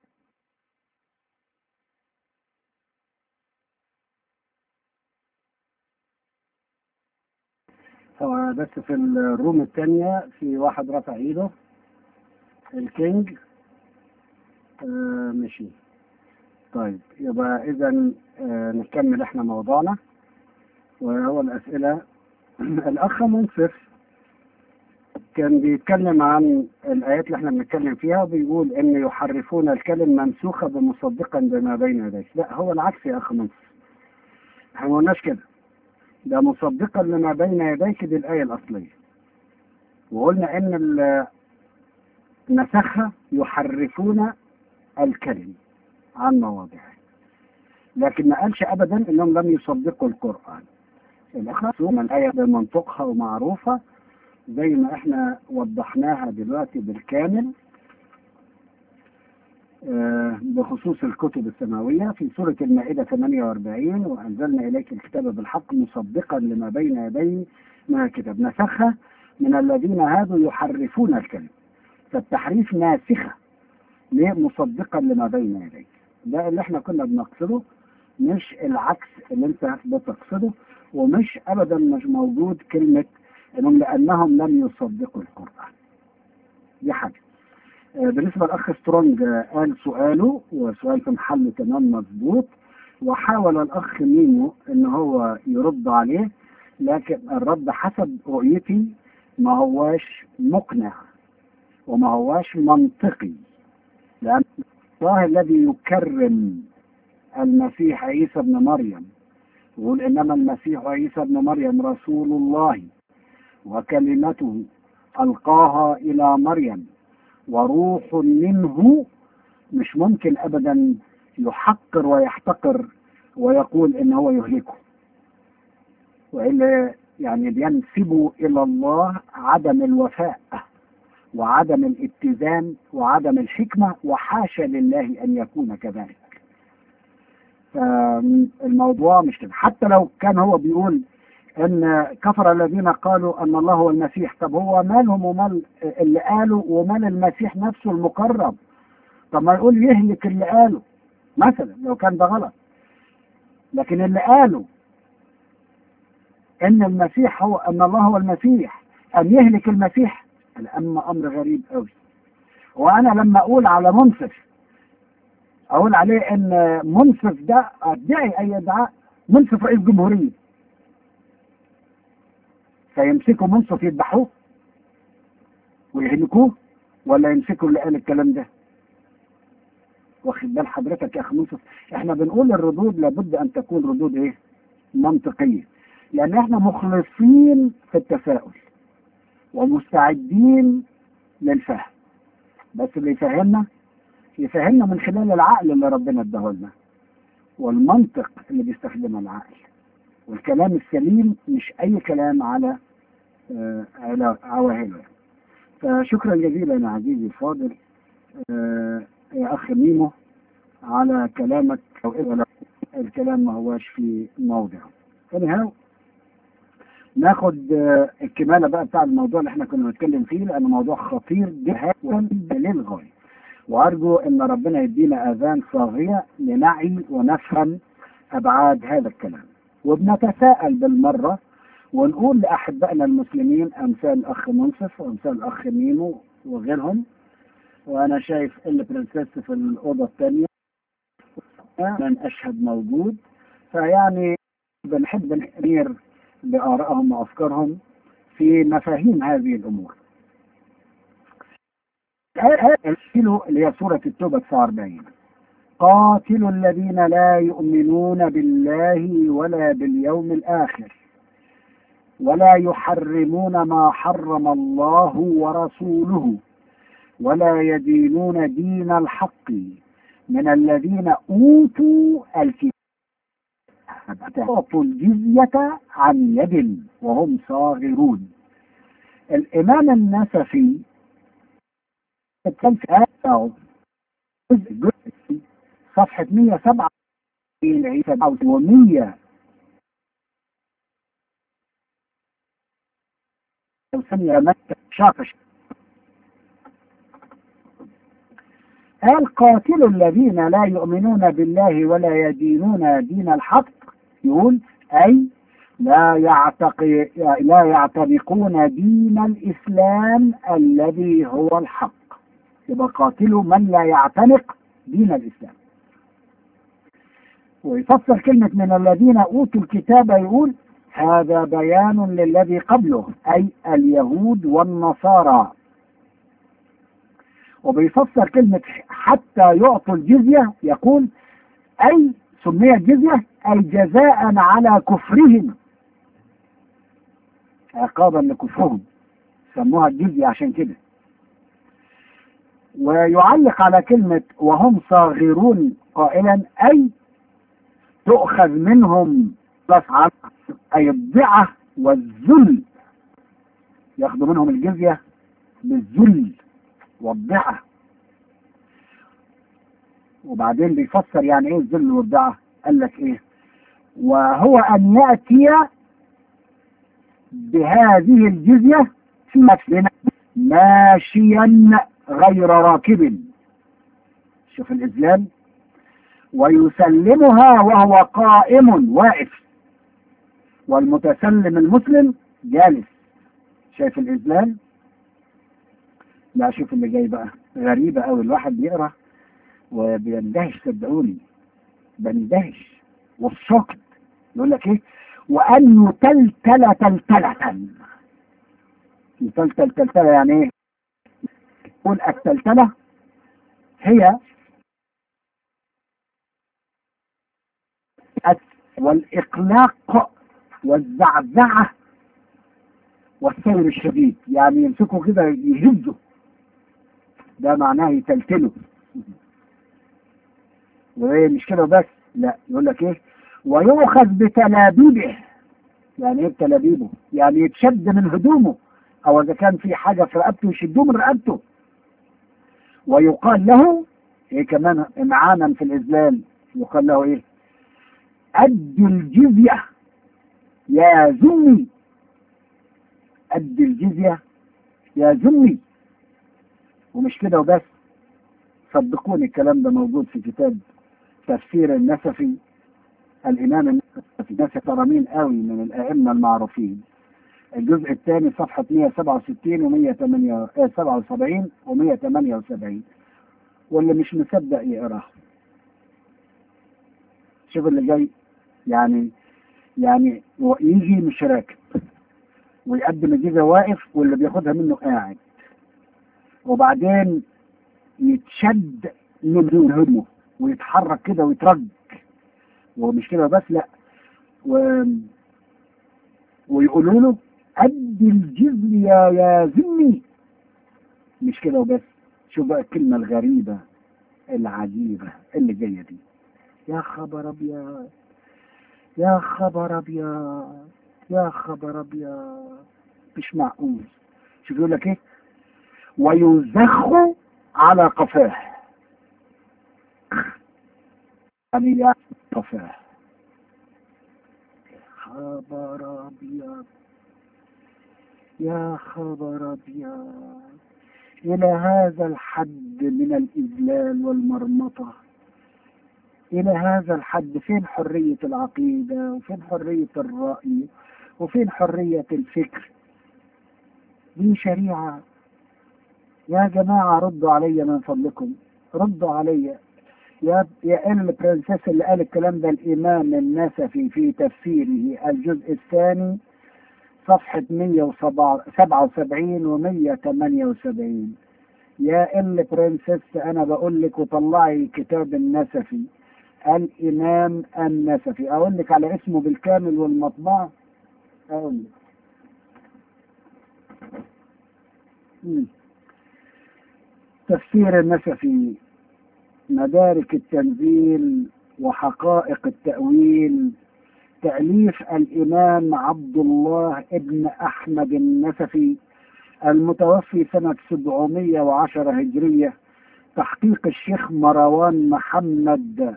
هو بس في الروم الثانية في واحد رفع ايده الكينج آه مشي طيب يبقى اذا آه نكمل احنا موضوعنا وهو الاسئلة الاخ منصف كان بيتكلم عن الايات اللي احنا بنتكلم فيها وبيقول ان يحرفون الكلم منسوخة بمصدقا بما بين يديه لا هو العكس يا اخ منصف احنا ما قلناش كده ده مصدقا لما بين يديك دي الآية الأصلية وقلنا إن نسخها يحرفون الكلم عن مواضعه لكن ما قالش أبدا إنهم لم يصدقوا القرآن الأخصوم الآية بمنطقها ومعروفة زي ما احنا وضحناها دلوقتي بالكامل بخصوص الكتب السماوية في سورة المائدة 48 وأنزلنا إليك الكتاب بالحق مصدقا لما بين يديه من الكتاب نسخة من الذين هادوا يحرفون الكلم فالتحريف ناسخة ليه مصدقا لما بين يديه ده اللي احنا كنا بنقصده مش العكس اللي انت بتقصده ومش ابدا مش موجود كلمة انهم لانهم لم يصدقوا القرآن دي حاجة بالنسبة للأخ سترونج قال سؤاله وسؤال في محله تمام مظبوط وحاول الأخ ميمو إن هو يرد عليه لكن الرد حسب رؤيتي ما هواش مقنع وما هواش منطقي لأن الله الذي يكرم المسيح عيسى ابن مريم يقول إنما المسيح عيسى ابن مريم رسول الله وكلمته ألقاها إلى مريم وروح منه مش ممكن ابدا يحقر ويحتقر ويقول ان هو يهلكه والا يعني بينسب الى الله عدم الوفاء وعدم الاتزان وعدم الحكمة وحاشا لله ان يكون كذلك فالموضوع مش كده حتى لو كان هو بيقول ان كفر الذين قالوا ان الله هو المسيح طب هو مالهم ومال اللي قالوا ومال المسيح نفسه المقرب طب ما يقول يهلك اللي قالوا مثلا لو كان ده غلط لكن اللي قالوا ان المسيح هو ان الله هو المسيح ان يهلك المسيح اما امر غريب قوي وانا لما اقول على منصف اقول عليه ان منصف ده ادعي اي ادعاء منصف رئيس جمهوريه فيمسكوا منصف يذبحوه ويهلكوه ولا يمسكوا اللي قال الكلام ده واخد بال حضرتك يا اخ منصف احنا بنقول الردود لابد ان تكون ردود ايه منطقيه لان احنا مخلصين في التساؤل ومستعدين للفهم بس اللي يفهمنا يفهمنا من خلال العقل اللي ربنا اداه لنا والمنطق اللي بيستخدمه العقل والكلام السليم مش اي كلام على آه، على عواهله فشكرا جزيلا يا عزيزي الفاضل آه، يا اخ ميمو على كلامك أو إذا الكلام ما هواش في موضعه anyhow ناخد آه، الكمالة بقى بتاع الموضوع اللي احنا كنا بنتكلم فيه لأنه موضوع خطير جدا للغاية وأرجو أن ربنا يدينا آذان صاغية لنعي ونفهم أبعاد هذا الكلام وبنتساءل بالمرة ونقول لأحبائنا المسلمين أمثال الأخ منصف وأمثال الأخ ميمو وغيرهم وأنا شايف البرنسيس في الأوضة الثانية من أشهد موجود فيعني بنحب نحير بآرائهم وأفكارهم في مفاهيم هذه الأمور الكيلو اللي هي سورة التوبة 49 قاتلوا الذين لا يؤمنون بالله ولا باليوم الآخر ولا يحرمون ما حرم الله ورسوله ولا يدينون دين الحق من الذين أوتوا الكتاب أعطوا الجزية عن يد وهم صاغرون الإمام النسفي التلفاز جزء جزء صفحة 107 و100 وثانية مكة شاطش قال قاتلوا الذين لا يؤمنون بالله ولا يدينون دين الحق يقول أي لا يعتقي لا يعتنقون دين الإسلام الذي هو الحق يبقى قاتلوا من لا يعتنق دين الإسلام ويفسر كلمة من الذين أوتوا الكتاب يقول هذا بيان للذي قبله أي اليهود والنصارى وبيفسر كلمة حتى يعطوا الجزية يقول أي سميت جزية أي جزاء على كفرهم عقابا لكفرهم سموها الجزية عشان كده ويعلق على كلمة وهم صاغرون قائلا أي تؤخذ منهم تفعل أي الضعة والذل ياخذوا منهم الجزية بالذل والضعة وبعدين بيفسر يعني ايه الذل والضعة قال لك ايه وهو ان يأتي بهذه الجزية في نفسنا ماشيا غير راكب شوف الإذلال ويسلمها وهو قائم واقف والمتسلم المسلم جالس شايف الإذلال لا شوف اللي جاي بقى غريبة أوي الواحد بيقرأ وبيندهش صدقوني بندهش والسكت يقول لك ايه وأن يتلتل تلتلة يتلتل تلتلة يعني ايه يقول التلتلة هي والإقلاق والزعزعة والسير الشديد يعني يمسكوا كده يهزوا ده معناه يتلتلوا وايه مش كده بس لا يقول لك ايه ويؤخذ بتلابيبه يعني ايه بتلابيبه يعني يتشد من هدومه او اذا كان في حاجه في رقبته يشدوه من رقبته ويقال له ايه كمان امعانا في الاذلال يقال له ايه ادي الجزيه يا ذمي ادي الجزيه يا ذمي ومش كده وبس صدقوني الكلام ده موجود في كتاب تفسير النسفي الإمام النسفي ناس ترامين قوي من الأئمة المعروفين الجزء الثاني صفحة 167 و 177 و 178 واللي مش مصدق يقراه شوف اللي جاي يعني يعني يجي مش راكب ويقدم الجيزة واقف واللي بياخدها منه قاعد وبعدين يتشد من دون هدمه ويتحرك كده ويترج ومش كده بس لا و... ويقولوا له أدي الجزية يا ذمي مش كده وبس شو بقى الكلمة الغريبة العجيبة اللي جاية دي يا خبر أبيض يا خبر أبيض يا خبر أبيض مش معقول شوف يقول لك إيه ويزخ على قفاه يعني يا قفاه خبر أبيض يا خبر أبيض إلى هذا الحد من الإذلال والمرمطة إلى هذا الحد فين حرية العقيدة وفين حرية الرأي وفين حرية الفكر دي شريعة يا جماعة ردوا علي من فضلكم ردوا علي يا يا ام برنسس اللي قال الكلام ده الامام النسفي في تفسيره الجزء الثاني صفحة 177 و 178 يا ام برنسس انا بقول لك وطلعي كتاب النسفي الامام النسفي اقول لك على اسمه بالكامل والمطبعة اقول لك مم. تفسير النسفي مدارك التنزيل وحقائق التأويل تأليف الإمام عبد الله ابن أحمد النسفي المتوفي سنة 710 هجرية تحقيق الشيخ مروان محمد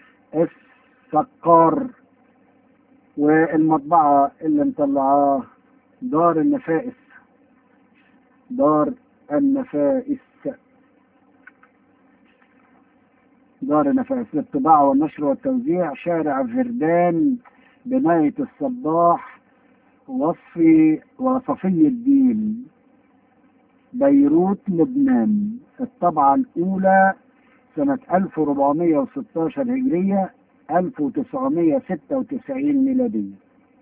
السقار والمطبعة اللي مطلعاه دار النفائس دار النفائس دار نفائس للطباعة والنشر والتوزيع شارع فردان بناية الصباح وصفي وصفي الدين بيروت لبنان الطبعة الأولى سنة 1416 هجرية 1996 ميلادية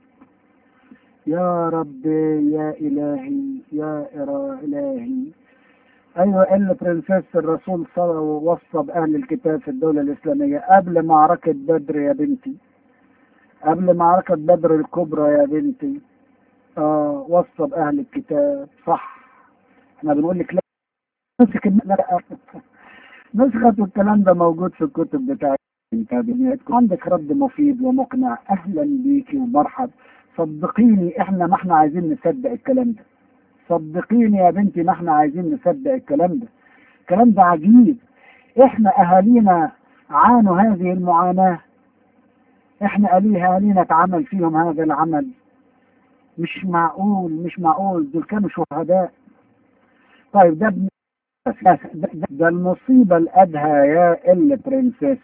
يا رب يا إلهي يا إلهي ايوه ال برنسيس الرسول صلى وصى باهل الكتاب في الدوله الاسلاميه قبل معركه بدر يا بنتي قبل معركه بدر الكبرى يا بنتي اه وصى باهل الكتاب صح احنا بنقول لك لا نسخ لا نسخة الكلام ده موجود في الكتب بتاعت كابينيتكم عندك رد مفيد ومقنع اهلا بيكي ومرحب صدقيني احنا ما احنا عايزين نصدق الكلام ده صدقيني يا بنتي ما احنا عايزين نصدق الكلام ده الكلام ده عجيب احنا اهالينا عانوا هذه المعاناة احنا اهالينا اتعمل فيهم هذا العمل مش معقول مش معقول دول كانوا شهداء طيب ده ابن ده, ده المصيبة الأدهى يا ال برنسيس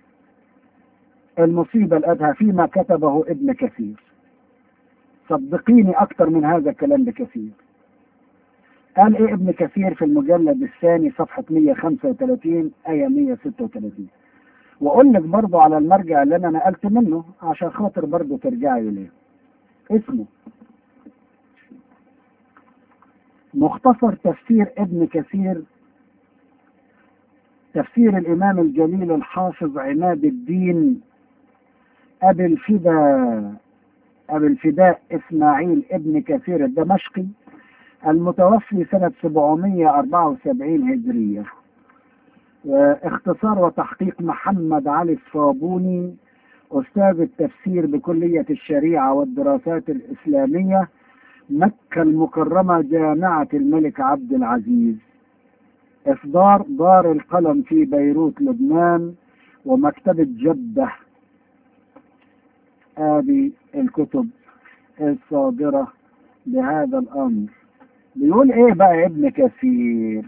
المصيبة الأدهى فيما كتبه ابن كثير صدقيني أكتر من هذا الكلام بكثير قال ايه ابن كثير في المجلد الثاني صفحة 135 آية 136 واقول لك برضه على المرجع اللي انا نقلت منه عشان خاطر برضه ترجعي اليه اسمه مختصر تفسير ابن كثير تفسير الامام الجليل الحافظ عماد الدين ابي الفدا ابي الفداء اسماعيل ابن كثير الدمشقي المتوفي سنة 774 هجرية واختصار وتحقيق محمد علي الصابوني أستاذ التفسير بكلية الشريعة والدراسات الإسلامية مكة المكرمة جامعة الملك عبد العزيز إصدار دار القلم في بيروت لبنان ومكتبة جدة هذه الكتب الصادرة بهذا الأمر بيقول ايه بقى ابن كثير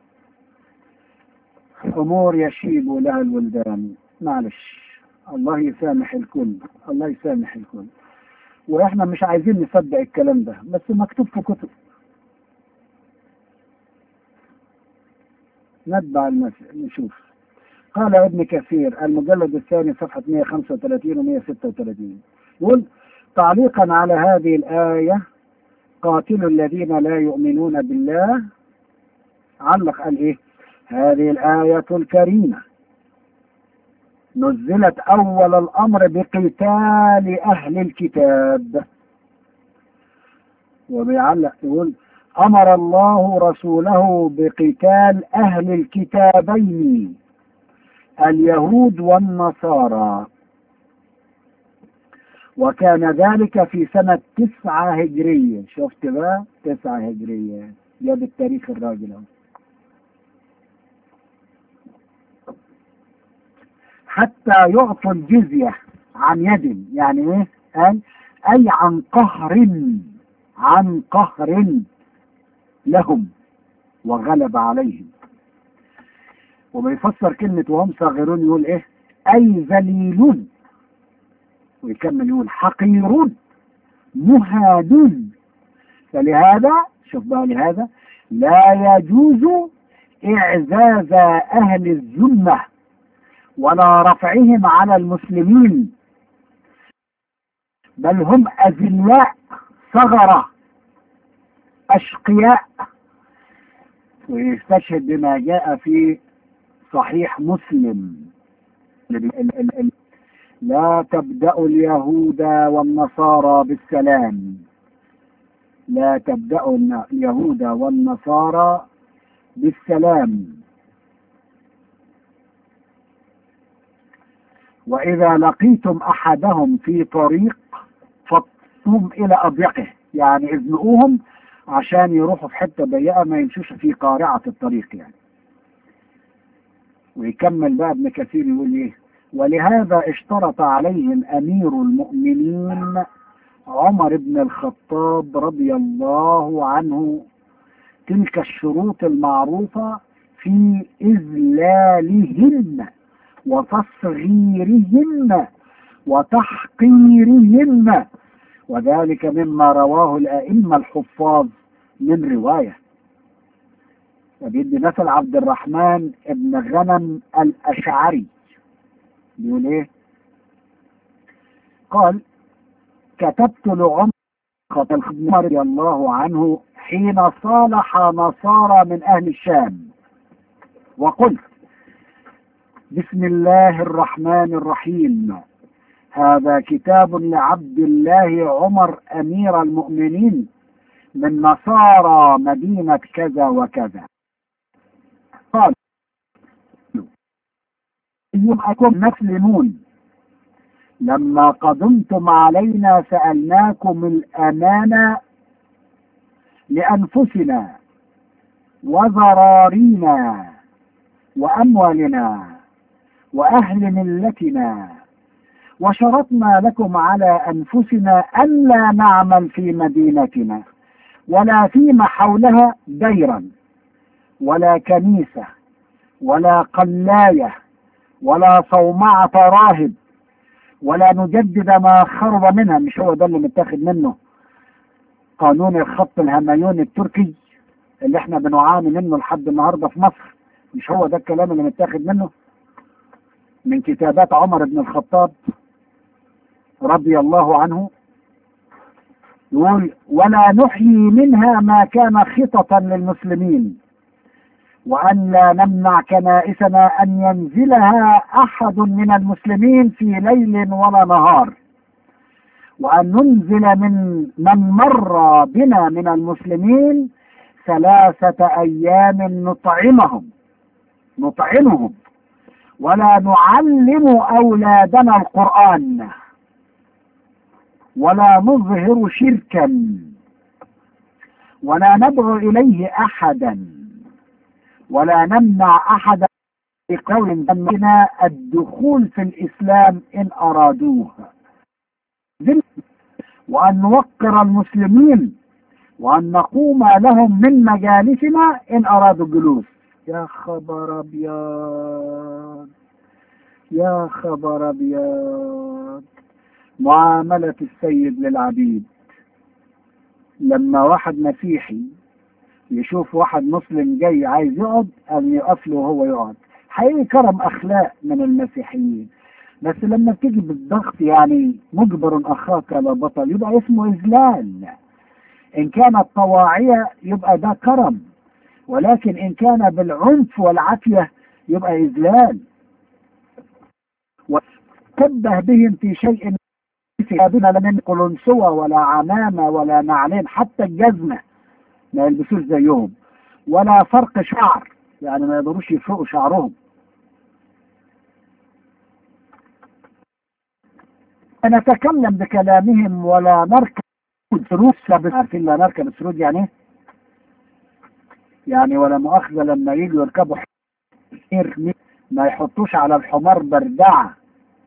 امور يشيب لها الولدان معلش الله يسامح الكل الله يسامح الكل واحنا مش عايزين نصدق الكلام ده بس مكتوب في كتب نتبع المسألة نشوف قال ابن كثير المجلد الثاني صفحة 135 و 136 يقول تعليقا على هذه الآية قاتلوا الذين لا يؤمنون بالله علق قال ايه هذه الآية الكريمة نزلت أول الأمر بقتال أهل الكتاب وبيعلق يقول أمر الله رسوله بقتال أهل الكتابين اليهود والنصارى وكان ذلك في سنة تسعة هجرية شفت بقى تسعة هجرية جاب التاريخ الراجل اهو حتى يعطوا الجزية عن يد يعني ايه قال اي عن قهر عن قهر لهم وغلب عليهم وبيفسر كلمة وهم صاغرون يقول ايه اي ذليلون ويكمل يقول حقيرون مهادون فلهذا شوف بقى لهذا لا يجوز اعزاز اهل الذمه ولا رفعهم على المسلمين بل هم أذلاء صغرة أشقياء ويستشهد بما جاء في صحيح مسلم لا تبدأ اليهود والنصارى بالسلام لا تبدأ اليهود والنصارى بالسلام وإذا لقيتم أحدهم في طريق فاطلبهم إلى أضيقه يعني ازنقوهم عشان يروحوا في حتة ضيقة ما يمشوش في قارعة الطريق يعني ويكمل بقى ابن كثير يقول ايه ولهذا اشترط عليهم أمير المؤمنين عمر بن الخطاب رضي الله عنه تلك الشروط المعروفة في إذلالهن وتصغيرهن وتحقيرهن وذلك مما رواه الأئمة الحفاظ من رواية وبيدي مثل عبد الرحمن ابن غنم الأشعري بيقول ايه قال كتبت لعمر الخضر رضي الله عنه حين صالح نصارى من أهل الشام وقلت بسم الله الرحمن الرحيم هذا كتاب لعبد الله عمر أمير المؤمنين من نصارى مدينة كذا وكذا قال أيكم مسلمون لما قدمتم علينا سألناكم الأمانة لأنفسنا وذرارينا وأموالنا وأهل ملتنا وشرطنا لكم على أنفسنا ألا نعمل في مدينتنا ولا فيما حولها ديرا ولا كنيسة ولا قلاية ولا صومعة راهب ولا نجدد ما خرب منها مش هو ده اللي متاخد منه قانون الخط الهميوني التركي اللي احنا بنعاني منه لحد النهارده في مصر مش هو ده الكلام اللي متاخد منه من كتابات عمر بن الخطاب رضي الله عنه يقول ولا نحيي منها ما كان خططا للمسلمين وأن لا نمنع كنائسنا أن ينزلها أحد من المسلمين في ليل ولا نهار وأن ننزل من من مر بنا من المسلمين ثلاثة أيام نطعمهم نطعمهم ولا نعلم أولادنا القرآن ولا نظهر شركا ولا ندعو إليه أحدا ولا نمنع أحدا بقول بنا الدخول في الإسلام إن أرادوه وأن نوقر المسلمين وأن نقوم لهم من مجالسنا إن أرادوا الجلوس يا خبر أبيض يا خبر أبيض معاملة السيد للعبيد لما واحد مسيحي يشوف واحد مسلم جاي عايز يقعد أن يقف له وهو يقعد حقيقي كرم أخلاق من المسيحيين بس لما بتيجي بالضغط يعني مجبر أخاك لا بطل يبقى اسمه إذلال إن كانت طواعية يبقى ده كرم ولكن إن كان بالعنف والعافية يبقى إذلال وتبه بهم في شيء ثيابنا لا من قلنسوة ولا عمامة ولا نعلين حتى الجزمة ما يلبسوش زيهم ولا فرق شعر يعني ما يقدروش يفرقوا شعرهم نتكلم بكلامهم ولا نركب سرود عارفين لا نركب السرود يعني ايه؟ يعني ولا مؤاخذة لما يجوا يركبوا حمير ما يحطوش على الحمار بردعة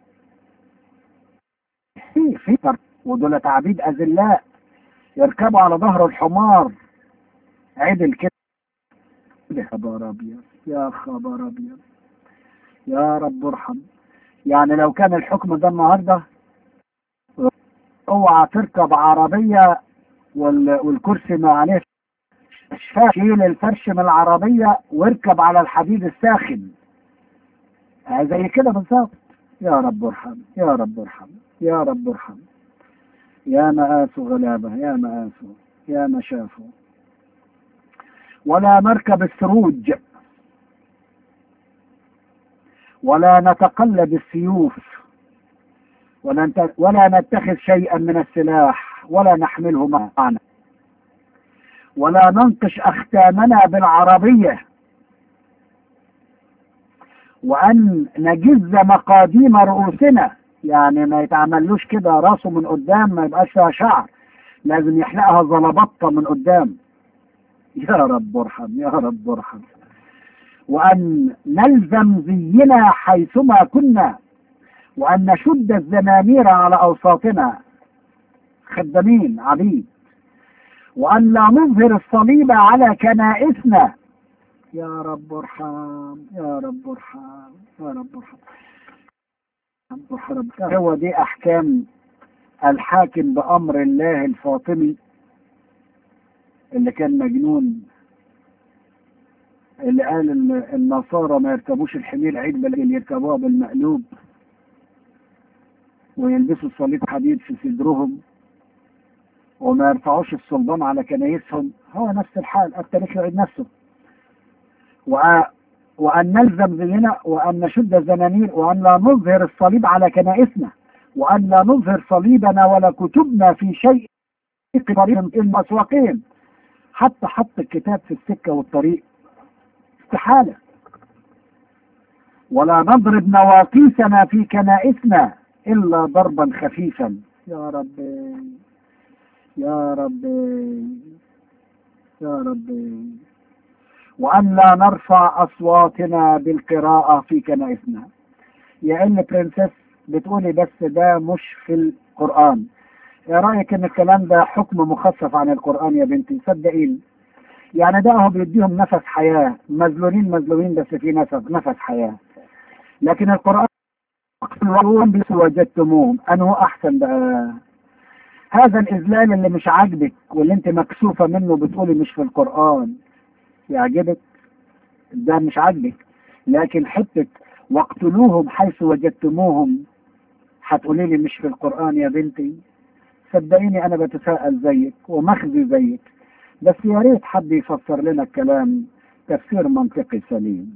في في فرق ودول عبيد أذلاء يركبوا على ظهر الحمار عدل كده يا خبر أبيض يا خبر أبيض يا رب ارحم يعني لو كان الحكم ده النهارده اوعى تركب عربية وال... والكرسي ما عليه شيل الفرش من العربية واركب على الحديد الساخن زي كده بالظبط يا رب ارحم يا رب ارحم يا رب ارحم يا مآس غلابة يا مآس يا ما شافوا ولا نركب السروج ولا نتقلب السيوف ولا ولا نتخذ شيئا من السلاح ولا نحمله معنا ولا ننقش أختامنا بالعربية وأن نجز مقاديم رؤوسنا يعني ما يتعملوش كده راسه من قدام ما يبقاش فيها شعر لازم يحلقها زلبطة من قدام يا رب ارحم يا رب ارحم وأن نلزم زينا حيثما كنا وأن نشد الزمامير على أوساطنا خدامين عبيد وأن لا نظهر الصليب على كنائسنا يا رب ارحم يا رب ارحم يا رب ارحم رب هو دي أحكام الحاكم بأمر الله الفاطمي اللي كان مجنون اللي قال ان النصارى ما يركبوش الحمير عيد بل يركبوها بالمقلوب ويلبسوا صليب حديد في صدرهم وما يرفعوش الصلبان على كنايسهم هو نفس الحال التاريخ يعيد نفسه و... وأن نلزم زينا وأن نشد الزنانير وأن لا نظهر الصليب على كنائسنا وأن لا نظهر صليبنا ولا كتبنا في شيء طريق المسواقين حتى حط الكتاب في السكة والطريق استحالة ولا نضرب نواقيسنا في كنائسنا إلا ضربا خفيفا يا رب يا رب يا رب وأن لا نرفع أصواتنا بالقراءة في كنائسنا يا إن برنسس بتقولي بس ده مش في القرآن يا رأيك إن الكلام ده حكم مخفف عن القرآن يا بنتي صدقيني يعني ده هو بيديهم نفس حياة مذلولين مذلولين بس في نفس نفس حياة لكن القرآن وجدتموهم أنه أحسن بقى هذا الإذلال اللي مش عاجبك واللي انت مكسوفة منه بتقولي مش في القرآن يعجبك ده مش عاجبك لكن حتة واقتلوهم حيث وجدتموهم هتقولي لي مش في القرآن يا بنتي صدقيني أنا بتساءل زيك ومخزي زيك بس يا ريت حد يفسر لنا الكلام تفسير منطقي سليم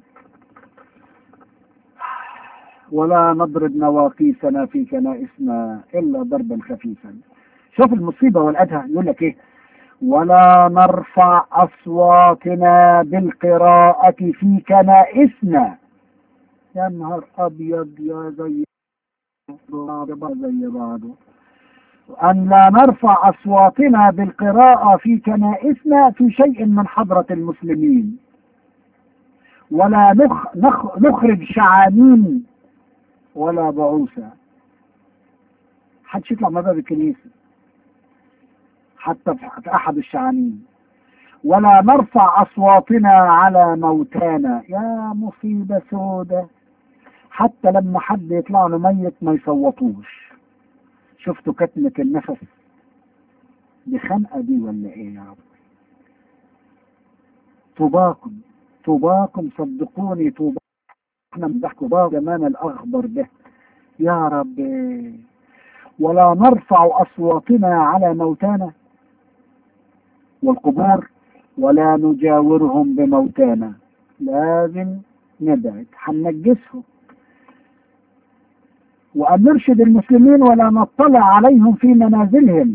ولا نضرب نواقيسنا في كنائسنا إلا ضربا خفيفا شوف المصيبة والأدهى يقول لك إيه ولا نرفع أصواتنا بالقراءة في كنائسنا يا نهار أبيض يا زي زي بعضه أن لا نرفع أصواتنا بالقراءة في كنائسنا في شيء من حضرة المسلمين ولا نخ نخ نخرج شعانين ولا بعوثة حدش يطلع من باب الكنيسة حتى في أحد الشعانين ولا نرفع أصواتنا على موتانا يا مصيبة سودة حتى لما حد يطلع له ميت ما يصوتوش شفتوا كتمة النفس دي خنقة دي ولا ايه يا رب طوباكم طوباكم صدقوني طوباكم احنا مدحكوا بقى زمان الاخضر ده يا رب ولا نرفع اصواتنا على موتانا والقبور ولا نجاورهم بموتانا لازم نبعد هننجسهم وأن نرشد المسلمين ولا نطلع عليهم في منازلهم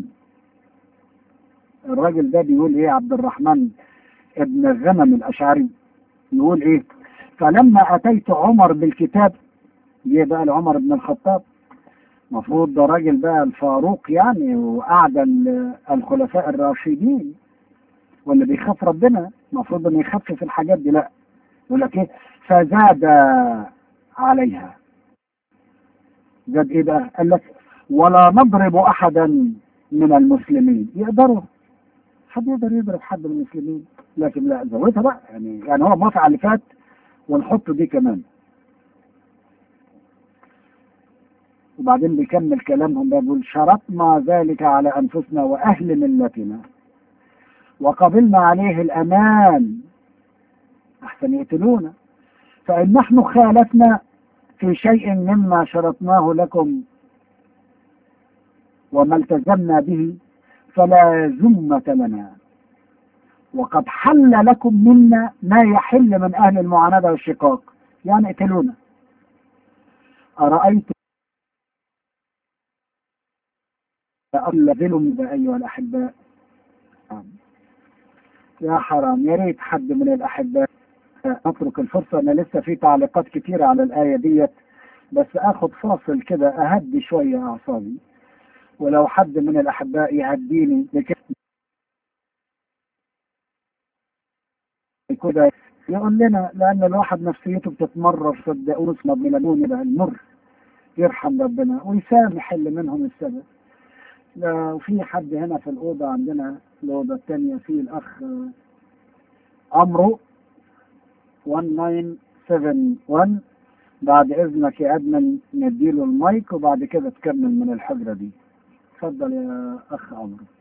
الراجل ده بيقول ايه عبد الرحمن ابن الغنم الأشعري يقول ايه فلما أتيت عمر بالكتاب جه بقى لعمر بن الخطاب المفروض ده راجل بقى الفاروق يعني وقعد الخلفاء الراشدين واللي بيخاف ربنا المفروض انه يخفف الحاجات دي لا يقول لك ايه فزاد عليها زاد ايه بقى قال لك ولا نضرب احدا من المسلمين يقدروا حد يقدر يضرب حد من المسلمين لكن لا زودها بقى يعني يعني هو موافق على اللي فات ونحط دي كمان وبعدين بيكمل كلامهم ده بيقول شرطنا ذلك على انفسنا واهل ملتنا وقبلنا عليه الامان احسن يقتلونا فان نحن خالفنا في شيء مما شرطناه لكم وما التزمنا به فلا ذمة لنا وقد حل لكم منا ما يحل من أهل المعاندة والشقاق يعني اقتلونا أرأيتم ألذلهم أيها الأحباء يا حرام يا ريت حد من الأحباء نترك الفرصة أنا لسه في تعليقات كتيرة على الآية ديت بس آخد فاصل كده أهدي شوية أعصابي ولو حد من الأحباء يهديني لكي كده يقول لنا لأن الواحد نفسيته بتتمرر صدقوني اسمه بلدوني بقى المر يرحم ربنا ويسامح اللي منهم السبب لو في حد هنا في الأوضة عندنا الأوضة الثانية في الأخ عمرو 1971 بعد إذنك يا أدمن نديله المايك وبعد كده تكمل من الحجرة دي اتفضل يا أخ عمرو